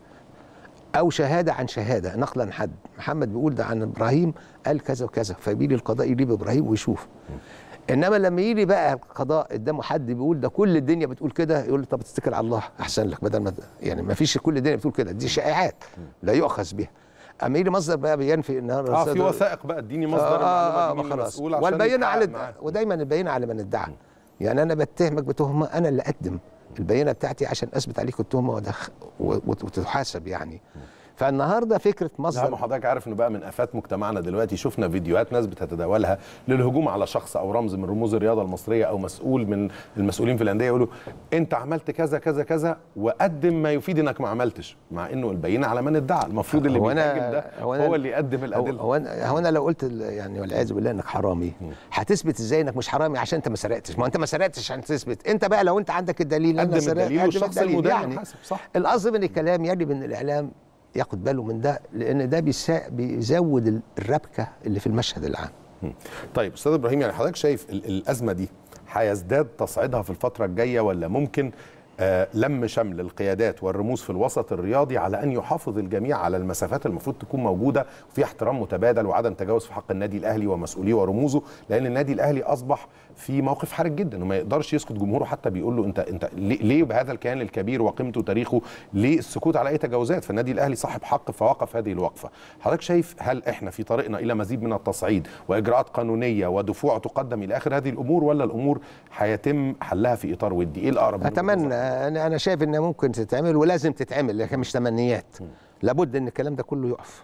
B: او شهاده عن شهاده نقلا عن حد محمد بيقول ده عن ابراهيم قال كذا وكذا فبيجي القضاء يجيب ابراهيم ويشوف انما لما يجي بقى القضاء قدامه حد بيقول ده كل الدنيا بتقول كده يقول له طب اتكل على الله احسن لك بدل ما يعني ما فيش كل الدنيا بتقول كده دي شائعات لا يؤخذ بها اما يجي مصدر بقى بينفي ان
A: اه في وثائق بقى اديني مصدر
B: آه آه
A: المعلومه
B: آه
A: دي مين
B: خلاص
A: المسؤول عشان
B: والبينه على
A: يتحقق معاه.
B: ودايما البينه على من ادعى يعني انا بتهمك بتهمه انا اللي اقدم البينه بتاعتي عشان اثبت عليك التهمه وأدخ- وت- وتحاسب يعني فالنهارده فكره
A: لا
B: مصدر
A: ما حضرتك عارف انه بقى من افات مجتمعنا دلوقتي شفنا فيديوهات ناس بتتداولها للهجوم على شخص او رمز من رموز الرياضه المصريه او مسؤول من المسؤولين في الانديه يقولوا انت عملت كذا كذا كذا وقدم ما يفيد انك ما عملتش مع انه البينه على من ادعى المفروض اللي
B: هو أنا-
A: بيتهاجم ده
B: هو
A: هو,
B: أنا-
A: اللي يقدم
B: هو,
A: الادله
B: هو انا هو انا لو قلت ال- يعني والعياذ بالله انك حرامي هتثبت ازاي انك مش حرامي عشان انت ما سرقتش ما انت ما سرقتش عشان تثبت انت بقى لو انت عندك الدليل
A: قدم
B: انا سرقت
A: الدليل
B: قدم
A: والشخص
B: الدليل.
A: المدان
B: يعني
A: يحاسب، صح.
B: القصد من الكلام يجب ان الاعلام ياخد باله من ده لان ده بيسا- بيزود ال- الربكه اللي في المشهد العام
A: مم. طيب استاذ ابراهيم يعني حضرتك شايف ال- الازمه دي هيزداد تصعيدها في الفتره الجايه ولا ممكن آه لم شمل القيادات والرموز في الوسط الرياضي على ان يحافظ الجميع على المسافات المفروض تكون موجوده وفي احترام متبادل وعدم تجاوز في حق النادي الاهلي ومسؤوليه ورموزه لان النادي الاهلي اصبح في موقف حرج جدا وما يقدرش يسكت جمهوره حتى بيقول له انت انت ليه, ليه بهذا الكيان الكبير وقيمته وتاريخه ليه السكوت على اي تجاوزات فالنادي الاهلي صاحب حق فوقف هذه الوقفه حضرتك شايف هل احنا في طريقنا الى مزيد من التصعيد واجراءات قانونيه ودفوع تقدم الى اخر هذه الامور ولا الامور هيتم حلها في اطار ودي ايه الاقرب من وجهة
B: اتمنى
A: نظرك؟
B: انا انا شايف انها ممكن تتعمل ولازم تتعمل لكن مش تمنيات لابد ان الكلام ده كله يقف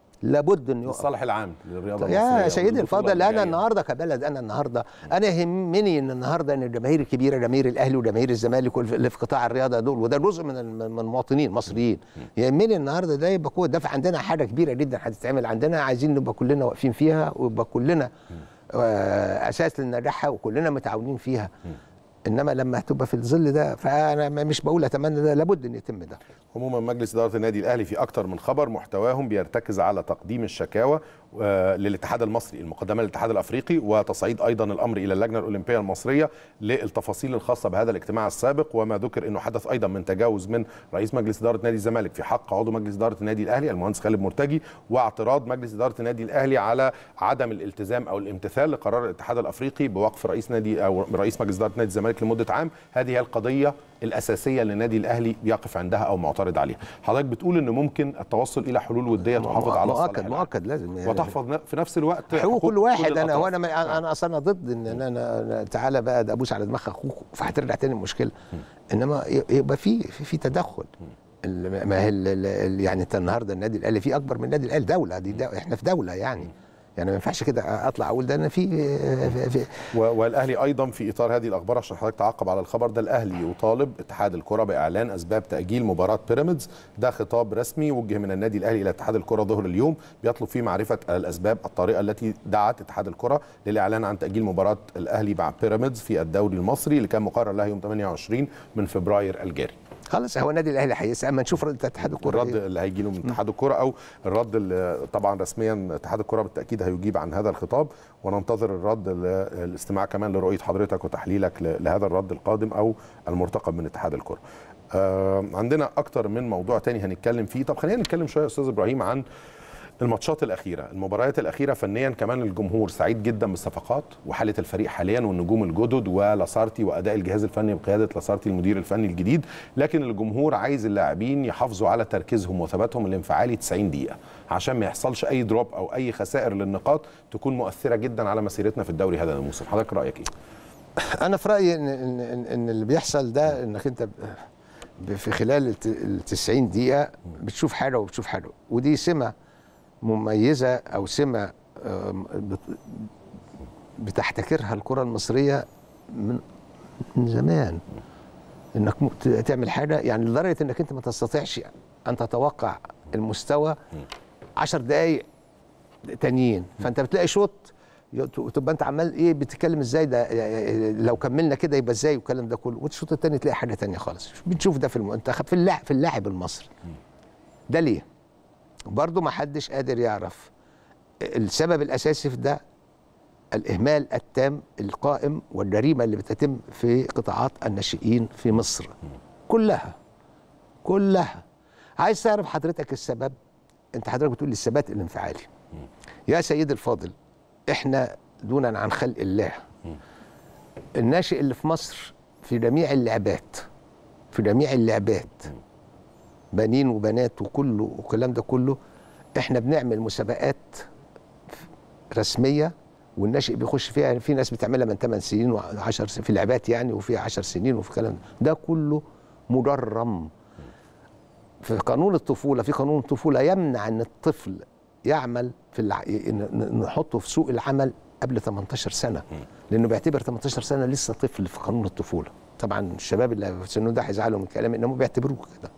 B: لابد انه يقف
A: للصالح العام للرياضه المصريه
B: يا سيدي
A: والبطولة
B: الفاضل
A: اللي
B: انا
A: جاية.
B: النهارده كبلد انا النهارده انا يهمني ان النهارده ان الجماهير الكبيره جماهير الاهلي وجماهير الزمالك والف- اللي في قطاع الرياضه دول وده جزء من الم- من المواطنين المصريين يهمني النهارده ده يبقى قوه دفع عندنا حاجه كبيره جدا هتتعمل عندنا عايزين نبقى كلنا واقفين فيها ويبقى كلنا آه، اساس لنجاحها وكلنا متعاونين فيها انما لما هتبقى في الظل ده فانا م- مش بقول اتمنى ده لابد ان يتم ده
A: عموما مجلس اداره النادي الاهلي في اكثر من خبر محتواهم بيرتكز على تقديم الشكاوى آه، للاتحاد المصري المقدمه للاتحاد الافريقي وتصعيد ايضا الامر الى اللجنه الاولمبيه المصريه للتفاصيل الخاصه بهذا الاجتماع السابق وما ذكر انه حدث ايضا من تجاوز من رئيس مجلس اداره نادي الزمالك في حق عضو مجلس اداره النادي الاهلي المهندس خالد مرتجي واعتراض مجلس اداره النادي الاهلي على عدم الالتزام او الامتثال لقرار الاتحاد الافريقي بوقف رئيس نادي او رئيس مجلس اداره نادي الزمالك لمده عام هذه هي القضيه الاساسيه اللي النادي الاهلي بيقف عندها او معترض عليها حضرتك بتقول ان ممكن التوصل الى حلول وديه تحافظ على الصالح
B: مؤكد
A: العام.
B: مؤكد لازم يعني
A: وتحفظ ن- في نفس الوقت
B: حقوق كل واحد انا
A: الأطراف.
B: هو انا ما- انا اصلا ضد ان انا, أنا, أنا تعالى بقى ده ابوس على دماغ اخوك فهترجع تاني المشكله انما ي- يبقى في في, في تدخل ال- ما هي ال- ال- ال- يعني انت النهارده النادي الاهلي في اكبر من النادي الاهلي دوله دي دولة احنا في دوله يعني يعني ما ينفعش كده اطلع اقول ده انا في, في, في
A: و- والاهلي ايضا في اطار هذه الاخبار عشان حضرتك تعقب على الخبر ده الاهلي يطالب اتحاد الكره باعلان اسباب تاجيل مباراه بيراميدز ده خطاب رسمي وجه من النادي الاهلي الى اتحاد الكره ظهر اليوم بيطلب فيه معرفه الاسباب الطارئه التي دعت اتحاد الكره للاعلان عن تاجيل مباراه الاهلي مع بيراميدز في الدوري المصري اللي كان مقرر لها يوم 28 من فبراير الجاري
B: خلاص هو النادي الاهلي هيسال اما نشوف رد اتحاد الكره
A: الرد
B: إيه.
A: اللي هيجي له من اتحاد الكره او الرد اللي طبعا رسميا اتحاد الكره بالتاكيد هيجيب عن هذا الخطاب وننتظر الرد ل- الاستماع كمان لرؤيه حضرتك وتحليلك ل- لهذا الرد القادم او المرتقب من اتحاد الكره. آه عندنا اكتر من موضوع تاني هنتكلم فيه طب خلينا نتكلم شويه يا استاذ ابراهيم عن الماتشات الاخيره المباريات الاخيره فنيا كمان الجمهور سعيد جدا بالصفقات وحاله الفريق حاليا والنجوم الجدد ولاسارتي واداء الجهاز الفني بقياده لاسارتي المدير الفني الجديد لكن الجمهور عايز اللاعبين يحافظوا على تركيزهم وثباتهم الانفعالي 90 دقيقه عشان ما يحصلش اي دروب او اي خسائر للنقاط تكون مؤثره جدا على مسيرتنا في الدوري هذا الموسم حضرتك رايك ايه
B: انا في رايي ان ان ان, إن اللي بيحصل ده انك انت ب- ب- في خلال ال 90 دقيقه بتشوف حاجه وبتشوف حاجه ودي سمه مميزه او سمه آم، بت- بتحتكرها الكره المصريه من من زمان انك م- ت- تعمل حاجه يعني لدرجه انك انت ما تستطيعش ان تتوقع المستوى 10 دقائق تانيين فانت بتلاقي شوط تبقى انت عمال ايه بتتكلم ازاي ده لو كملنا كده يبقى ازاي والكلام ده كله والشوط الثاني تلاقي حاجه تانية خالص بنشوف ده في المنتخب في اللاعب في اللاعب المصري ده ليه برضه ما حدش قادر يعرف السبب الاساسي في ده الاهمال التام القائم والجريمه اللي بتتم في قطاعات الناشئين في مصر كلها كلها عايز تعرف حضرتك السبب انت حضرتك بتقول لي الثبات الانفعالي يا سيدي الفاضل احنا دونا عن خلق الله الناشئ اللي في مصر في جميع اللعبات في جميع اللعبات بنين وبنات وكله والكلام ده كله احنا بنعمل مسابقات رسميه والناشئ بيخش فيها في ناس بتعملها من 8 سنين و10 سنين في لعبات يعني وفي 10 سنين وفي كلام ده. ده كله مجرم في قانون الطفوله في قانون الطفوله يمنع ان الطفل يعمل في الع... ن- ن- نحطه في سوق العمل قبل 18 سنه لانه بيعتبر 18 سنه لسه طفل في قانون الطفوله طبعا الشباب اللي في سنه ده هيزعلوا من كلامي انهم بيعتبروه كده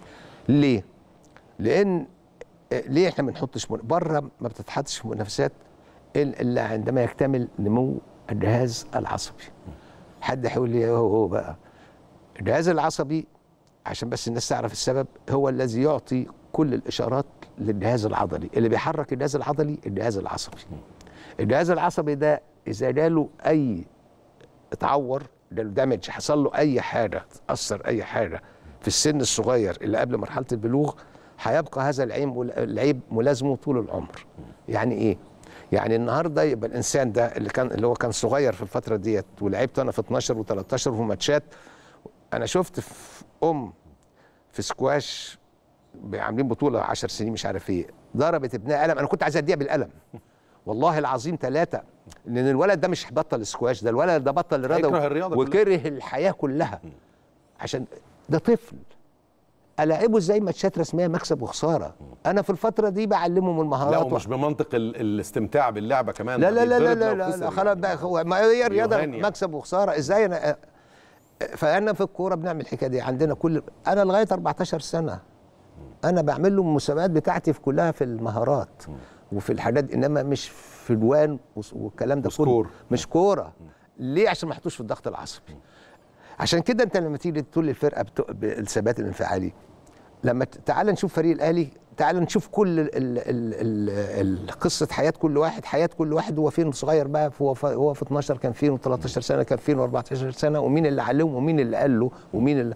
B: ليه لان آه، ليه احنا ما بنحطش من... بره ما بتتحطش في منافسات إلا إلا عندما يكتمل نمو الجهاز العصبي حد هيقول لي هو هو بقى الجهاز العصبي عشان بس الناس تعرف السبب هو الذي يعطي كل الاشارات للجهاز العضلي اللي بيحرك الجهاز العضلي الجهاز العصبي الجهاز العصبي ده اذا جاله اي اتعور جاله دامج حصل له اي حاجه تاثر اي حاجه في السن الصغير اللي قبل مرحله البلوغ هيبقى هذا العيب العيب ملازمه طول العمر يعني ايه يعني النهارده يبقى الانسان ده اللي كان اللي هو كان صغير في الفتره ديت ولعبت انا في 12 و13 وفي ماتشات انا شفت في ام في سكواش عاملين بطوله 10 سنين مش عارف ايه ضربت ابنها قلم انا كنت عايز اديها بالقلم والله العظيم ثلاثه لان الولد ده مش بطل سكواش ده الولد ده بطل رياضه
A: هيكره الرياضة كلها.
B: وكره الحياه كلها عشان ده طفل الاعبه ازاي ماتشات رسميه مكسب وخساره انا في الفتره دي بعلمه من المهارات
A: لا
B: و-
A: ومش بمنطق ال- الاستمتاع باللعبه كمان
B: لا
A: ده
B: لا لا لا
A: بيتضرب
B: لا,
A: لو
B: لا,
A: خسر
B: لا
A: يعني.
B: خلاص بقى هو ما هي الرياضه
A: بيهان يعني.
B: مكسب وخساره ازاي انا فانا في الكوره بنعمل الحكايه دي عندنا كل انا لغايه 14 سنه انا بعمل له المسابقات بتاعتي في كلها في المهارات وفي الحاجات دي، انما مش في جوان وس- والكلام ده كله
A: وسكور.
B: مش كوره ليه عشان ما يحطوش في الضغط العصبي عشان كده انت لما تيجي تقول للفرقه بتو- بالثبات الانفعالي لما ت- تعال نشوف فريق الاهلي تعال نشوف كل ال ال ال ال قصه حياه كل واحد حياه كل واحد هو فين صغير بقى هو ف- هو في 12 كان فين و13 سنه كان فين و14 سنه ومين اللي علمه ومين اللي قال له ومين اللي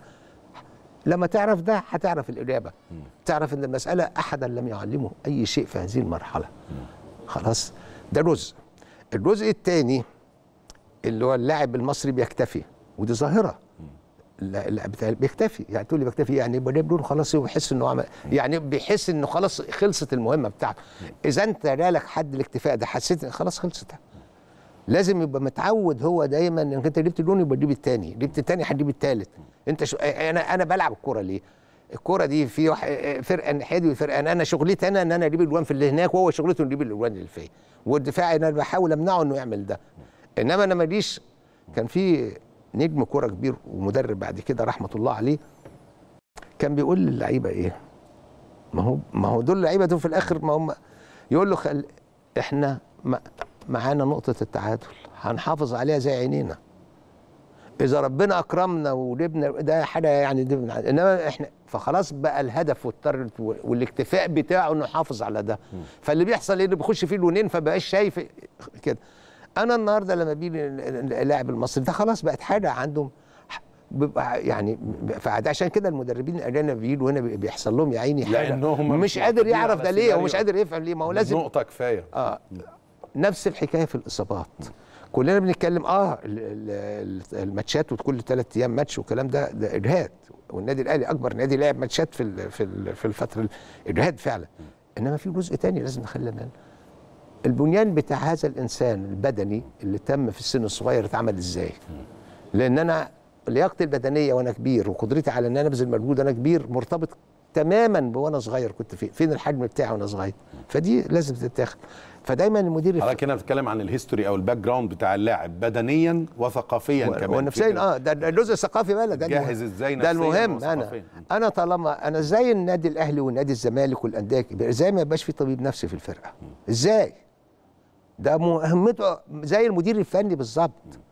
B: لما تعرف ده هتعرف الاجابه تعرف ان المساله احدا لم يعلمه اي شيء في هذه المرحله خلاص ده جزء الجزء الثاني اللي هو اللاعب المصري بيكتفي ودي ظاهره لا لا بتاع- بيكتفي يعني تقول لي بيكتفي يعني يبقى جايب لون خلاص هو بيحس انه عمل يعني بيحس انه خلاص خلصت المهمه بتاعته اذا انت جالك حد الاكتفاء ده حسيت إن خلاص خلصت لازم يبقى متعود هو دايما انك انت جبت لون يبقى تجيب الثاني جبت الثاني هتجيب الثالث انت شو انا انا بلعب الكوره ليه الكوره دي في واحد فرقه ناحيتي وفرقه انا انا شغلتي انا ان انا اجيب الاجوان في اللي هناك وهو شغلته انه يجيب الاجوان اللي فيا والدفاع انا بحاول امنعه انه يعمل ده انما انا ماليش كان في نجم كوره كبير ومدرب بعد كده رحمه الله عليه كان بيقول للعيبه ايه ما هو ما هو دول اللعيبه دول في الاخر ما هم يقول له خل احنا ما معانا نقطه التعادل هنحافظ عليها زي عينينا اذا ربنا اكرمنا وجبنا ده حاجه يعني دي من عند- انما احنا فخلاص بقى الهدف والتارجت والاكتفاء بتاعه انه يحافظ على ده فاللي بيحصل ايه انه بيخش فيه لونين فبقاش شايف كده انا النهارده لما بيجي اللاعب المصري ده خلاص بقت حاجه عندهم بيبقى يعني فعشان كده المدربين الاجانب بيجوا هنا بيحصل لهم يا عيني حاجه
A: لأنهم
B: مش
A: مش
B: قادر
A: معتادين
B: يعرف
A: على
B: ده ليه هو مش
A: سيناريو.
B: قادر يفهم ليه ما هو لازم
A: نقطه كفايه
B: اه نفس الحكايه في الاصابات كلنا بنتكلم اه ال- ال- ال- الماتشات وكل ثلاث ايام ماتش والكلام ده ده اجهاد والنادي الاهلي اكبر نادي لعب ماتشات في ال- في ال- في الفتره اجهاد فعلا انما في جزء تاني لازم نخلي بالنا البنيان بتاع هذا الانسان البدني اللي تم في السن الصغير اتعمل ازاي لان انا لياقتي البدنيه وانا كبير وقدرتي على ان انا ابذل مجهود وانا كبير مرتبط تماما بوانا صغير كنت فين فين الحجم بتاعي وانا صغير فدي لازم تتاخد فدايما المدير الف-
A: حضرتك هنا بتتكلم عن الهيستوري او الباك جراوند بتاع اللاعب بدنيا وثقافيا كمان
B: ونفسيا
A: فكرة
B: اه ده ده الجزء الثقافي بقى ده
A: جاهز
B: المهم.
A: ازاي
B: ده
A: نفسياً
B: المهم انا
A: وثقافياً.
B: انا طالما انا ازاي النادي الاهلي والنادي الزمالك والانديه الكبيرة، ازاي ما يبقاش في طبيب نفسي في الفرقه ازاي ده مهمته زي المدير الفني بالظبط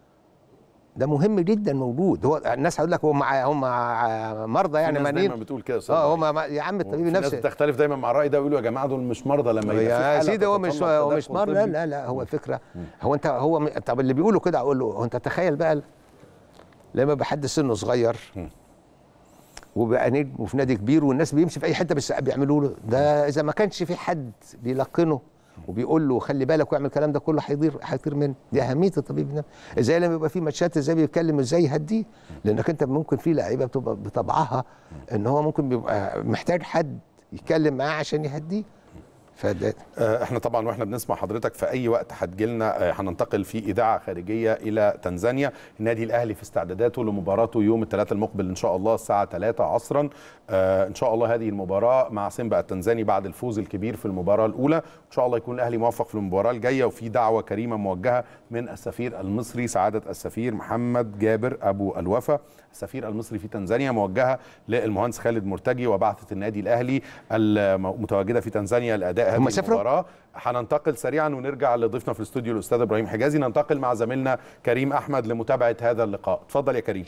B: ده مهم جدا موجود هو الناس هيقول لك هم هم مرضى يعني
A: في ناس
B: مانين
A: دايما بتقول كده يا أستاذ
B: اه
A: إبراهيم.
B: هم يا عم الطبيب
A: في ناس
B: النفسي
A: بتختلف دايما مع الراي ده ويقولوا يا جماعه دول مش مرضى لما يبقى في
B: يا
A: حالة
B: سيدي هو مش
A: تتطلب
B: هو مش
A: تدخل
B: مرة لا
A: طبي.
B: لا لا هو الفكره هو انت هو م- طب اللي بيقولوا كده اقول له هو انت تخيل بقى لما يبقى حد سنه صغير وبقى نجم وفي نادي كبير والناس بيمشي في اي حته بس بيعملوا له ده اذا ما كانش في حد بيلقنه وبيقول له خلي بالك واعمل الكلام ده كله هيطير هيطير منه دي اهميه الطبيب النفسي ازاي لما يبقى في ماتشات ازاي بيتكلم ازاي يهديه لانك انت ممكن في لعيبه بتبقى بطبعها ان هو ممكن بيبقى محتاج حد يتكلم معاه عشان يهديه فده
A: آه، احنا طبعا واحنا بنسمع حضرتك في اي وقت هتجيلنا آه، هننتقل في اذاعه خارجيه الى تنزانيا النادي الاهلي في استعداداته لمباراته يوم الثلاثاء المقبل ان شاء الله الساعه 3 عصرا آه، ان شاء الله هذه المباراه مع سيمبا التنزاني بعد الفوز الكبير في المباراه الاولى ان شاء الله يكون الاهلي موفق في المباراه الجايه وفي دعوه كريمه موجهه من السفير المصري سعاده السفير محمد جابر ابو الوفا السفير المصري في تنزانيا موجهه للمهندس خالد مرتجي وبعثه النادي الاهلي المتواجده في تنزانيا لاداء هذه
B: هم سافروا؟
A: المباراه هننتقل سريعا ونرجع لضيفنا في الاستوديو الاستاذ ابراهيم حجازي ننتقل مع زميلنا كريم احمد لمتابعه هذا اللقاء اتفضل يا كريم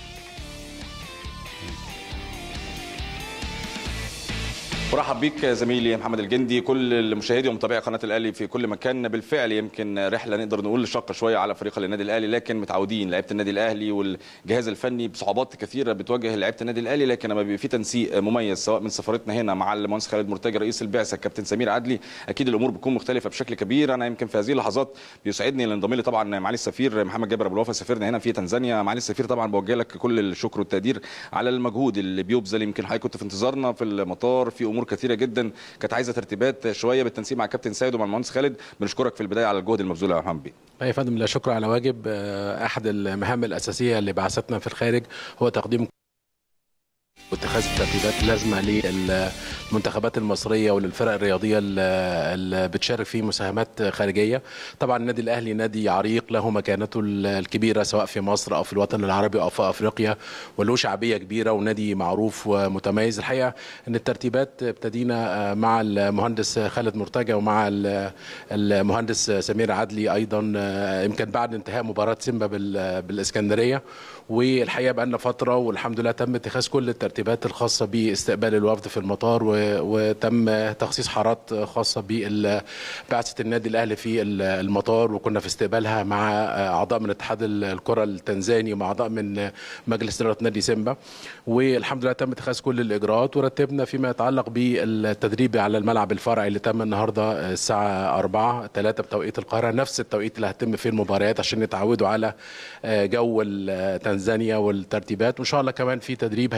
C: برحب بيك زميلي محمد الجندي كل المشاهدي ومتابعي قناه الاهلي في كل مكان بالفعل يمكن رحله نقدر نقول شاقه شويه على فريق النادي الاهلي لكن متعودين لعيبه النادي الاهلي والجهاز الفني بصعوبات كثيره بتواجه لعيبه النادي الاهلي لكن لما بيبقى في تنسيق مميز سواء من سفرتنا هنا مع المهندس خالد مرتجى رئيس البعثه الكابتن سمير عدلي اكيد الامور بتكون مختلفه بشكل كبير انا يمكن في هذه اللحظات بيسعدني ان ينضم لي طبعا معالي السفير محمد جابر ابو الوفا سفيرنا هنا في تنزانيا معالي السفير طبعا بوجه لك كل الشكر والتقدير على المجهود اللي بيبذل يمكن حضرتك كنت في انتظارنا في المطار في امور كثيره جدا كانت عايزه ترتيبات شويه بالتنسيق مع الكابتن سيد ومع المهندس خالد بنشكرك في البدايه على الجهد المبذول يا محمد بيه
D: لا يا فندم لا شكر على واجب آه، احد المهام الاساسيه اللي بعثتنا في الخارج هو تقديم واتخاذ الترتيبات اللازمه للمنتخبات المصريه وللفرق الرياضيه ال- اللي بتشارك في مساهمات خارجيه طبعا النادي الاهلي نادي عريق له مكانته ال- الكبيره سواء في مصر او في الوطن العربي او في افريقيا وله شعبيه كبيره ونادي معروف ومتميز الحقيقه ان الترتيبات ابتدينا آه، مع المهندس خالد مرتجى ومع ال- المهندس سمير عدلي ايضا آه، يمكن بعد انتهاء مباراه سيمبا بال- بالاسكندريه والحقيقه بقى لنا فتره والحمد لله تم اتخاذ كل الترتيبات الخاصه باستقبال الوفد في المطار و- وتم تخصيص حارات خاصه ببعثه النادي الاهلي في ال- المطار وكنا في استقبالها مع اعضاء من اتحاد ال- الكره التنزاني ومع اعضاء من مجلس اداره نادي سيمبا والحمد لله تم اتخاذ كل الاجراءات ورتبنا فيما يتعلق بالتدريب على الملعب الفرعي اللي تم النهارده الساعه 4 3 بتوقيت القاهره نفس التوقيت اللي هتتم فيه المباريات عشان يتعودوا على جو ال- تنزانيا والترتيبات وان شاء الله كمان في تدريب هيكون في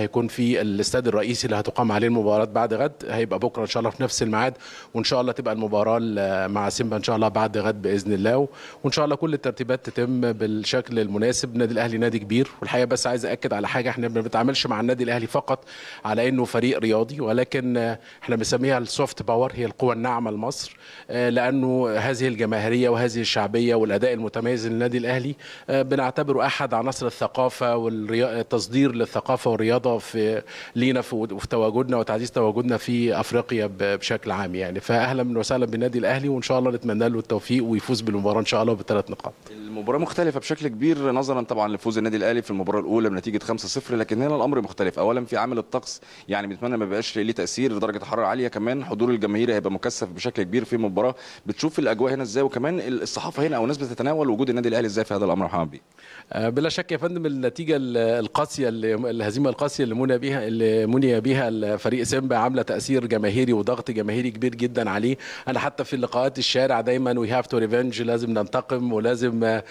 D: في الاستاد الرئيسي اللي هتقام عليه المباراه بعد غد هيبقى بكره ان شاء الله في نفس الميعاد وان شاء الله تبقى المباراه ال- مع سيمبا ان شاء الله بعد غد باذن الله وان شاء الله كل الترتيبات تتم بالشكل المناسب النادي الاهلي نادي كبير والحقيقه بس عايز اكد على حاجه احنا ما بنتعاملش مع النادي الاهلي فقط على انه فريق رياضي ولكن آه، احنا بنسميها السوفت باور هي القوه الناعمه لمصر آه، لانه هذه الجماهيريه وهذه الشعبيه والاداء المتميز للنادي الاهلي آه، بنعتبره احد عناصر الثقافه والتصدير للثقافه والرياضه في لينا في وفي تواجدنا وتعزيز تواجدنا في افريقيا ب- بشكل عام يعني فاهلا وسهلا بالنادي الاهلي وان شاء الله نتمنى له التوفيق ويفوز بالمباراه ان شاء الله بثلاث نقاط
C: المباراة مختلفة بشكل كبير نظرا طبعا لفوز النادي الاهلي في المباراة الأولى بنتيجة 5-0 لكن هنا الأمر مختلف، أولا في عامل الطقس يعني بنتمنى ما يبقاش ليه تأثير درجة الحرارة عالية كمان حضور الجماهير هيبقى مكثف بشكل كبير في المباراة، بتشوف الأجواء هنا إزاي وكمان الصحافة هنا أو الناس بتتناول وجود النادي الأهلي إزاي في هذا الأمر يا محمد بيه؟
D: آه، بلا شك يا فندم النتيجه ال- القاسيه اللي الهزيمه القاسيه اللي منى بيها اللي مني بيها الفريق سيمبا عامله تاثير جماهيري وضغط جماهيري كبير جدا عليه انا حتى في لقاءات الشارع دايما وي هاف تو ريفنج لازم ننتقم ولازم آه،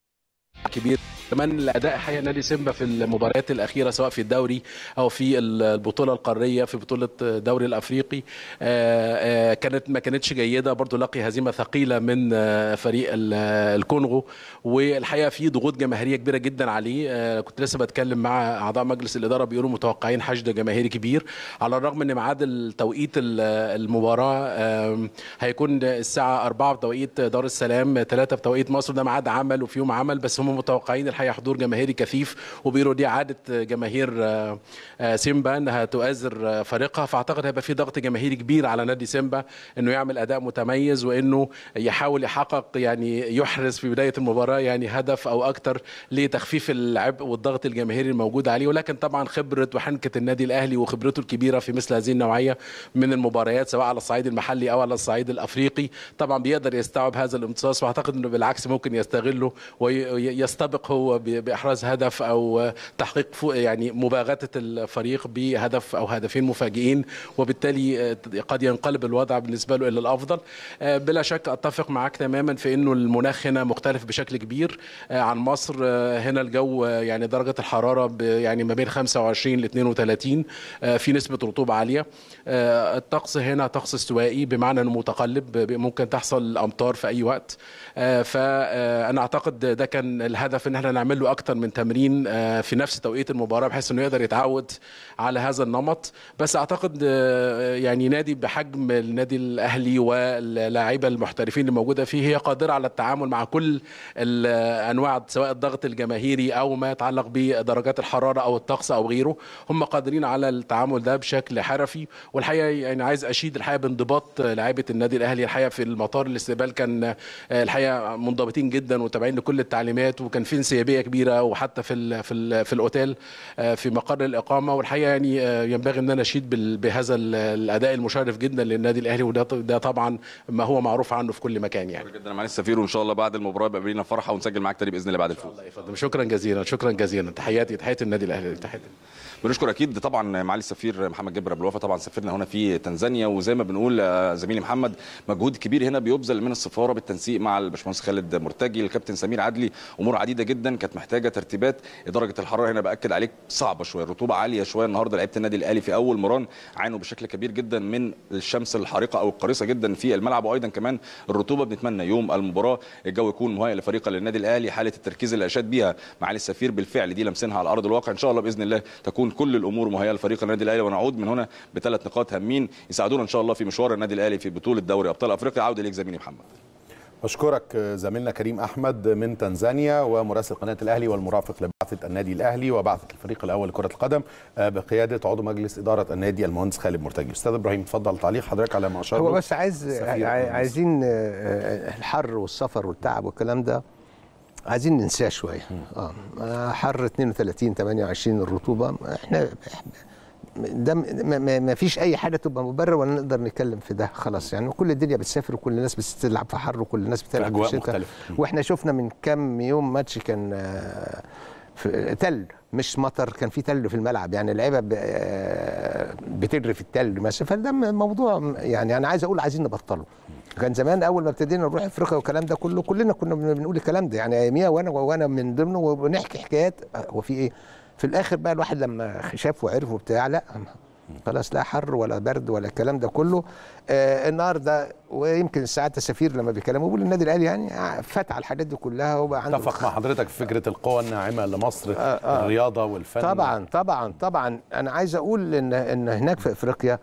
D: كبير كمان الاداء حقيقه نادي سيمبا في المباريات الاخيره سواء في الدوري او في البطوله القاريه في بطوله الدوري الافريقي آه، آه، كانت ما كانتش جيده برضو لقي هزيمه ثقيله من آه، فريق ال- الكونغو والحقيقه في ضغوط جماهيريه كبيره جدا عليه آه، كنت لسه بتكلم مع اعضاء مجلس الاداره بيقولوا متوقعين حشد جماهيري كبير على الرغم ان ميعاد التوقيت ال- المباراه آم، هيكون الساعه 4 بتوقيت دار السلام 3 بتوقيت مصر ده ميعاد عمل وفي يوم عمل بس هم متوقعين الحقيقه حضور جماهيري كثيف وبيقولوا دي عاده جماهير آه، آه، سيمبا انها تؤازر آه، فريقها فاعتقد هيبقى في ضغط جماهيري كبير على نادي سيمبا انه يعمل اداء متميز وانه يحاول يحقق يعني يحرز في بدايه المباراه يعني هدف او اكثر لتخفيف العبء والضغط الجماهيري الموجود عليه ولكن طبعا خبره وحنكه النادي الاهلي وخبرته الكبيره في مثل هذه النوعيه من المباريات سواء على الصعيد المحلي او على الصعيد الافريقي طبعا بيقدر يستوعب هذا الامتصاص واعتقد انه بالعكس ممكن يستغله ويستبق هو ب- باحراز هدف او تحقيق فو- يعني مباغته الفريق بهدف او هدفين مفاجئين وبالتالي آه، قد ينقلب الوضع بالنسبه له الى الافضل آه، بلا شك اتفق معك تماما في انه المناخ هنا مختلف بشكل كبير آه، عن مصر آه، هنا الجو آه، يعني درجه الحراره ب- يعني ما بين 25 ل 32 آه، في نسبه رطوبه عاليه آه، الطقس هنا طقس استوائي بمعنى انه متقلب ب- ممكن تحصل امطار في اي وقت فانا اعتقد ده كان الهدف ان احنا نعمل له اكتر من تمرين آه، في نفس توقيت المباراه بحيث انه يقدر يتعود على هذا النمط بس اعتقد آه، يعني نادي بحجم النادي الاهلي واللاعيبه المحترفين اللي موجوده فيه هي قادره على التعامل مع كل الانواع سواء الضغط الجماهيري او ما يتعلق بدرجات الحراره او الطقس او غيره هم قادرين على التعامل ده بشكل حرفي والحقيقه يعني عايز اشيد الحقيقه بانضباط لاعيبه النادي الاهلي الحقيقه في المطار الاستقبال كان آه، الحقيقه منضبطين جدا وتابعين لكل التعليمات وكان في انسيابيه كبيره وحتى في ال في ال في الاوتيل آه، في مقر الاقامه والحقيقه يعني آه، ينبغي ان انا اشيد بال- بهذا ال- الاداء المشرف جدا للنادي الاهلي وده ده طبعا ما هو معروف عنه في كل مكان يعني
C: جدا معالي السفير وإن شاء الله بعد المباراة يبقى لنا فرحة ونسجل معاك تاني بإذن الله بعد الفوز.
D: الله يفضل شكرا جزيلا شكرا جزيلا تحياتي تحياتي النادي الاهلي تحياتي
C: بنشكر اكيد طبعا معالي السفير محمد جبر ابو الوفا طبعا سفيرنا هنا في تنزانيا وزي ما بنقول آه، زميلي محمد مجهود كبير هنا بيبذل من السفاره بالتنسيق مع الباشمهندس خالد مرتجي الكابتن سمير عدلي امور عديده جدا كانت محتاجه ترتيبات درجه الحراره هنا باكد عليك صعبه شويه الرطوبه عاليه شويه النهارده لعيبه النادي الاهلي في اول مران عانوا بشكل كبير جدا من الشمس الحارقه او القارصه جدا في الملعب وايضا كمان الرطوبه بنتمنى يوم المباراه الجو يكون مهيئ لفريق للنادي الاهلي حاله التركيز اللي اشاد بيها معالي السفير بالفعل دي لمسنها على ارض الواقع ان شاء الله باذن الله تكون كل الامور مهيئه لفريق النادي الاهلي ونعود من هنا بثلاث نقاط هامين يساعدونا ان شاء الله في مشوار النادي الاهلي في بطوله دوري ابطال افريقيا عوده ليك زميلي محمد
A: بشكرك زميلنا كريم احمد من تنزانيا ومراسل قناه الاهلي والمرافق لبعثه النادي الاهلي وبعثه الفريق الاول لكره القدم آه، بقياده عضو مجلس اداره النادي المهندس خالد مرتجي استاذ ابراهيم اتفضل تعليق حضرتك على ما اشار
B: هو
A: له.
B: بس عايز
A: سفير
B: عاي-
A: المهندس.
B: عايزين آه، آه، الحر والسفر والتعب والكلام ده عايزين ننساه شويه اه آه، حر 32 28 الرطوبه احنا ده ما- ما ما فيش اي حاجه تبقى مبرر ولا نقدر نتكلم في ده خلاص يعني كل الدنيا بتسافر وكل الناس بتلعب في حر وكل الناس بتلعب في
A: أجواء
B: شتاء
A: مختلفة.
B: واحنا شفنا من كام يوم ماتش كان آه، في تل مش مطر كان في تل في الملعب يعني اللعيبه ب- آه، بتجري في التل مثلا فده موضوع يعني انا عايز اقول عايزين نبطله كان زمان اول ما ابتدينا نروح افريقيا والكلام ده كله كلنا كنا بن- بنقول الكلام ده يعني اياميها وانا وانا من ضمنه وبنحكي حكايات آه، هو في ايه في الاخر بقى الواحد لما شاف وعرف وبتاع لا خلاص لا حر ولا برد ولا الكلام ده كله آه النهارده ويمكن ساعات السفير لما بيكلموا بيقول النادي الاهلي يعني فات على الحاجات دي كلها وبقى عنده
A: اتفق مع حضرتك في فكره القوى الناعمه لمصر
B: آه، آه.
A: الرياضه والفن
B: طبعا طبعا طبعا انا عايز اقول ان ان هناك في افريقيا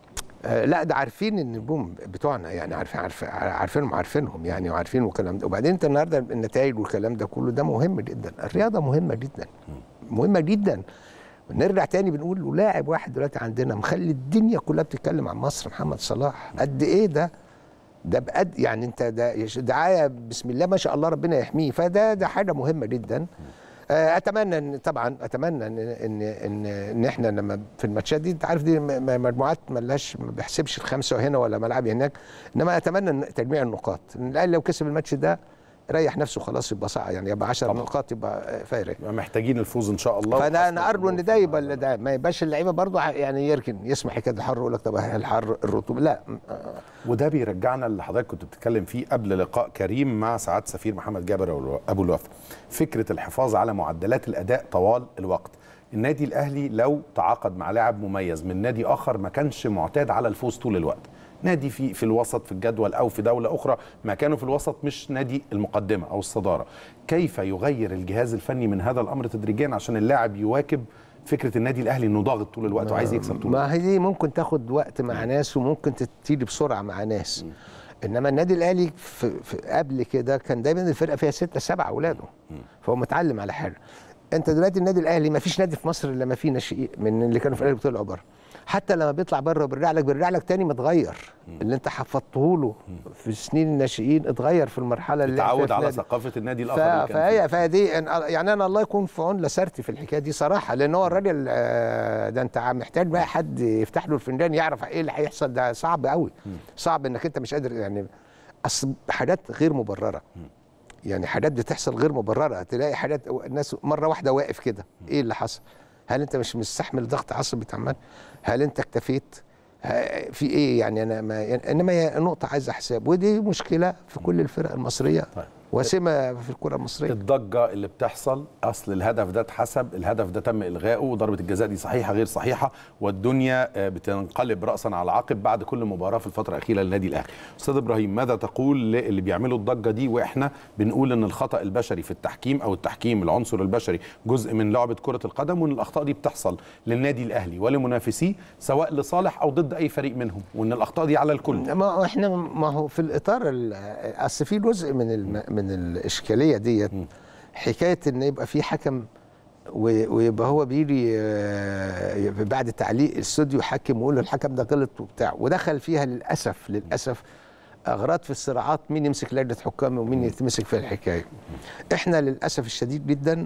B: آه، لا ده عارفين النجوم بتوعنا يعني عارفين عارف عارفينهم عارفينهم يعني وعارفين والكلام ده وبعدين انت النهارده النتائج والكلام ده كله ده مهم جدا الرياضه مهمه جدا مهمه جدا نرجع تاني بنقول له لاعب واحد دلوقتي عندنا مخلي الدنيا كلها بتتكلم عن مصر محمد صلاح قد ايه ده ده بقد يعني انت ده يش- دعايه بسم الله ما شاء الله ربنا يحميه فده ده حاجه مهمه جدا آه، اتمنى ان طبعا اتمنى ان ان ان, إن احنا لما في الماتشات دي انت عارف دي م- م- مجموعات ملهاش ما بيحسبش الخمسه هنا ولا ملعبي هناك انما اتمنى إن تجميع النقاط إن الاهلي لو كسب الماتش ده ريح نفسه خلاص يبقى صعب يعني يبقى 10
A: طبعا.
B: نقاط يبقى فارق
A: يبقى محتاجين الفوز ان شاء الله
B: فانا
A: وحسن
B: انا ارجو ان
A: الظروف
B: ده
A: في
B: يبقى
A: هذا.
B: ده ما يبقاش اللعيبه برضه ع- يعني يركن يسمح كده الحر يقول لك طب الحر الرطوبه لا
A: وده بيرجعنا اللي حضرتك كنت بتتكلم فيه قبل لقاء كريم مع سعاده سفير محمد جابر ابو الوفا فكره الحفاظ على معدلات الاداء طوال الوقت النادي الاهلي لو تعاقد مع لاعب مميز من نادي اخر ما كانش معتاد على الفوز طول الوقت نادي في في الوسط في الجدول او في دوله اخرى مكانه في الوسط مش نادي المقدمه او الصداره كيف يغير الجهاز الفني من هذا الامر تدريجيا عشان اللاعب يواكب فكره النادي الاهلي انه ضاغط طول الوقت وعايز يكسب طول الوقت
B: ما هي دي ممكن تاخد وقت مع ناس وممكن تيجي بسرعه مع ناس انما النادي الاهلي في في قبل كده كان دايما الفرقه فيها ستة سبعة اولاده فهو متعلم على حاجه انت دلوقتي النادي الاهلي ما فيش نادي في مصر الا ما فيه ناشئين من اللي كانوا في الاهلي بيطلعوا بره حتى لما بيطلع بره وبيرجع لك بيرجع لك تاني متغير اللي انت حفظته له في سنين الناشئين اتغير في المرحله اللي لعب فيها
A: تعود
B: في
A: على
B: نادي.
A: ثقافه النادي
B: ف-
A: الاخر اللي كان فيه.
B: فهي فدي يعني انا الله يكون في عون لسارتي في الحكايه دي صراحه لان هو الراجل آه، ده انت عم- محتاج بقى حد يفتح له الفنجان يعرف ايه اللي هيحصل ده صعب قوي صعب انك انت مش قادر يعني اصل حاجات غير مبرره يعني حاجات بتحصل غير مبرره تلاقي حاجات الناس مره واحده واقف كده ايه اللي حصل هل انت مش مستحمل ضغط عصبي تعمل هل انت اكتفيت ها- في ايه يعني انا ما يعني انما هي نقطه عايزه حساب ودي مشكله في كل الفرق المصريه
A: طيب.
B: وسمه في الكره المصريه
A: الضجه اللي بتحصل اصل الهدف ده اتحسب الهدف ده تم الغائه وضربه الجزاء دي صحيحه غير صحيحه والدنيا آه، بتنقلب راسا على عقب بعد كل مباراه في الفتره الاخيره للنادي الاهلي استاذ ابراهيم ماذا تقول للي بيعملوا الضجه دي واحنا بنقول ان الخطا البشري في التحكيم او التحكيم العنصر البشري جزء من لعبه كره القدم وان الاخطاء دي بتحصل للنادي الاهلي ولمنافسيه سواء لصالح او ضد اي فريق منهم وان الاخطاء دي على الكل
B: ما هو احنا ما هو في الاطار ال- اصل في جزء من الم من الاشكاليه ديت حكايه ان يبقى في حكم و- ويبقى هو بيجي آه، بعد تعليق الاستوديو يحكم ويقول له الحكم ده غلط وبتاع ودخل فيها للاسف للاسف اغراض في الصراعات مين يمسك لجنه حكام ومين يتمسك في الحكايه احنا للاسف الشديد جدا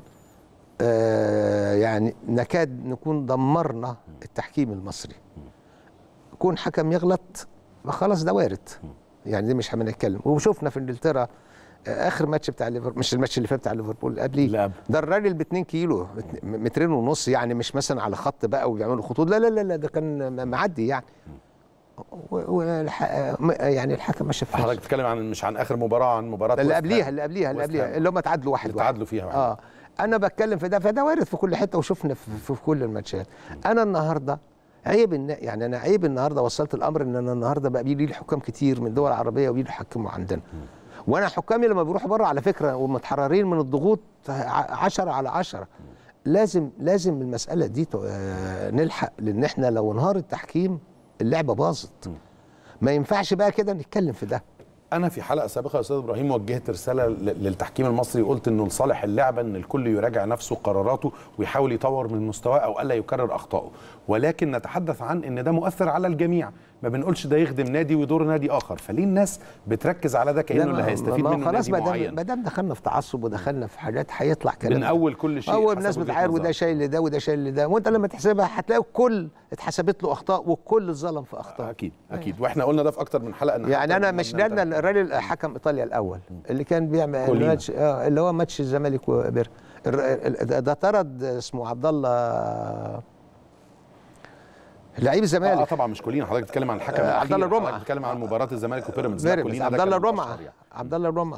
B: آه، يعني نكاد نكون دمرنا التحكيم المصري يكون حكم يغلط خلاص ده وارد يعني دي مش هنتكلم وشفنا في انجلترا آه، اخر ماتش بتاع ليفربول مش الماتش اللي فات بتاع ليفربول اللي قبليه
A: اللي قبل.
B: ده الراجل ب 2 كيلو مت- مترين ونص يعني مش مثلا على خط بقى وبيعملوا خطوط لا لا لا, لا ده كان م- معدي يعني و- والح- م- يعني الحكم ما شافهاش
A: حضرتك بتتكلم عن مش عن اخر مباراه عن مباراه
B: اللي
A: ويست
B: قبليها
A: هام.
B: اللي قبليها اللي
A: ويست
B: قبليها
A: هام.
B: اللي هم تعادلوا واحد
A: اللي
B: واحد
A: تعادلوا فيها واحد.
B: اه انا بتكلم في ده فده وارد في كل حته وشفنا في, في كل الماتشات انا النهارده عيب إن يعني انا عيب النهارده وصلت الامر ان انا النهارده بقى بيجي لي حكام كتير من دول عربيه وبيجوا يحكموا عندنا وانا حكامي لما بيروحوا بره على فكره ومتحررين من الضغوط 10 على 10 لازم لازم المساله دي ت- آه، نلحق لان احنا لو انهار التحكيم اللعبه باظت ما ينفعش بقى كده نتكلم في ده
A: انا في حلقه سابقه يا استاذ ابراهيم وجهت رساله ل- للتحكيم المصري قلت انه لصالح اللعبه ان الكل يراجع نفسه قراراته ويحاول يطور من مستواه او الا يكرر اخطائه ولكن نتحدث عن ان ده مؤثر على الجميع ما بنقولش ده يخدم نادي ويضر نادي اخر فليه الناس بتركز على ده كانه
B: لا،
A: اللي
B: ما-
A: هيستفيد
B: ما- ما
A: منه
B: خلاص
A: نادي
B: ما دام
A: معين
B: ما دام دخلنا في تعصب ودخلنا في حاجات هيطلع كلام
A: بنأول كل شيء
B: اول
A: حسب
B: الناس
A: وجهة
B: بتعاير وده
A: نظرها.
B: شايل لده وده شايل لده وانت لما تحسبها هتلاقي الكل اتحسبت له اخطاء والكل اتظلم في اخطاء
A: اكيد اكيد واحنا قلنا ده في اكتر من حلقه إن
B: يعني
A: حتى
B: انا
A: لما
B: مش
A: بننتهي-
B: ده الراجل حكم ايطاليا الاول اللي كان بيعمل
A: كولينا.
B: الماتش اه اللي هو ماتش الزمالك وبير الر- ال- ده طرد اسمه عبد الله لعيب
A: اه
B: الزمالك
A: طبعا مش كلنا حضرتك بتتكلم عن الحكم
B: آه،
A: الأخير،
B: عبد الله الرمعة.
A: حضرتك بتتكلم عن مباراه الزمالك وبيراميدز لا،
B: بيراميدز
A: كلنا
B: عبد
A: ده
B: الله
A: كان
B: الرمعه
A: الأشهر يعني.
B: عبد الله الرمعه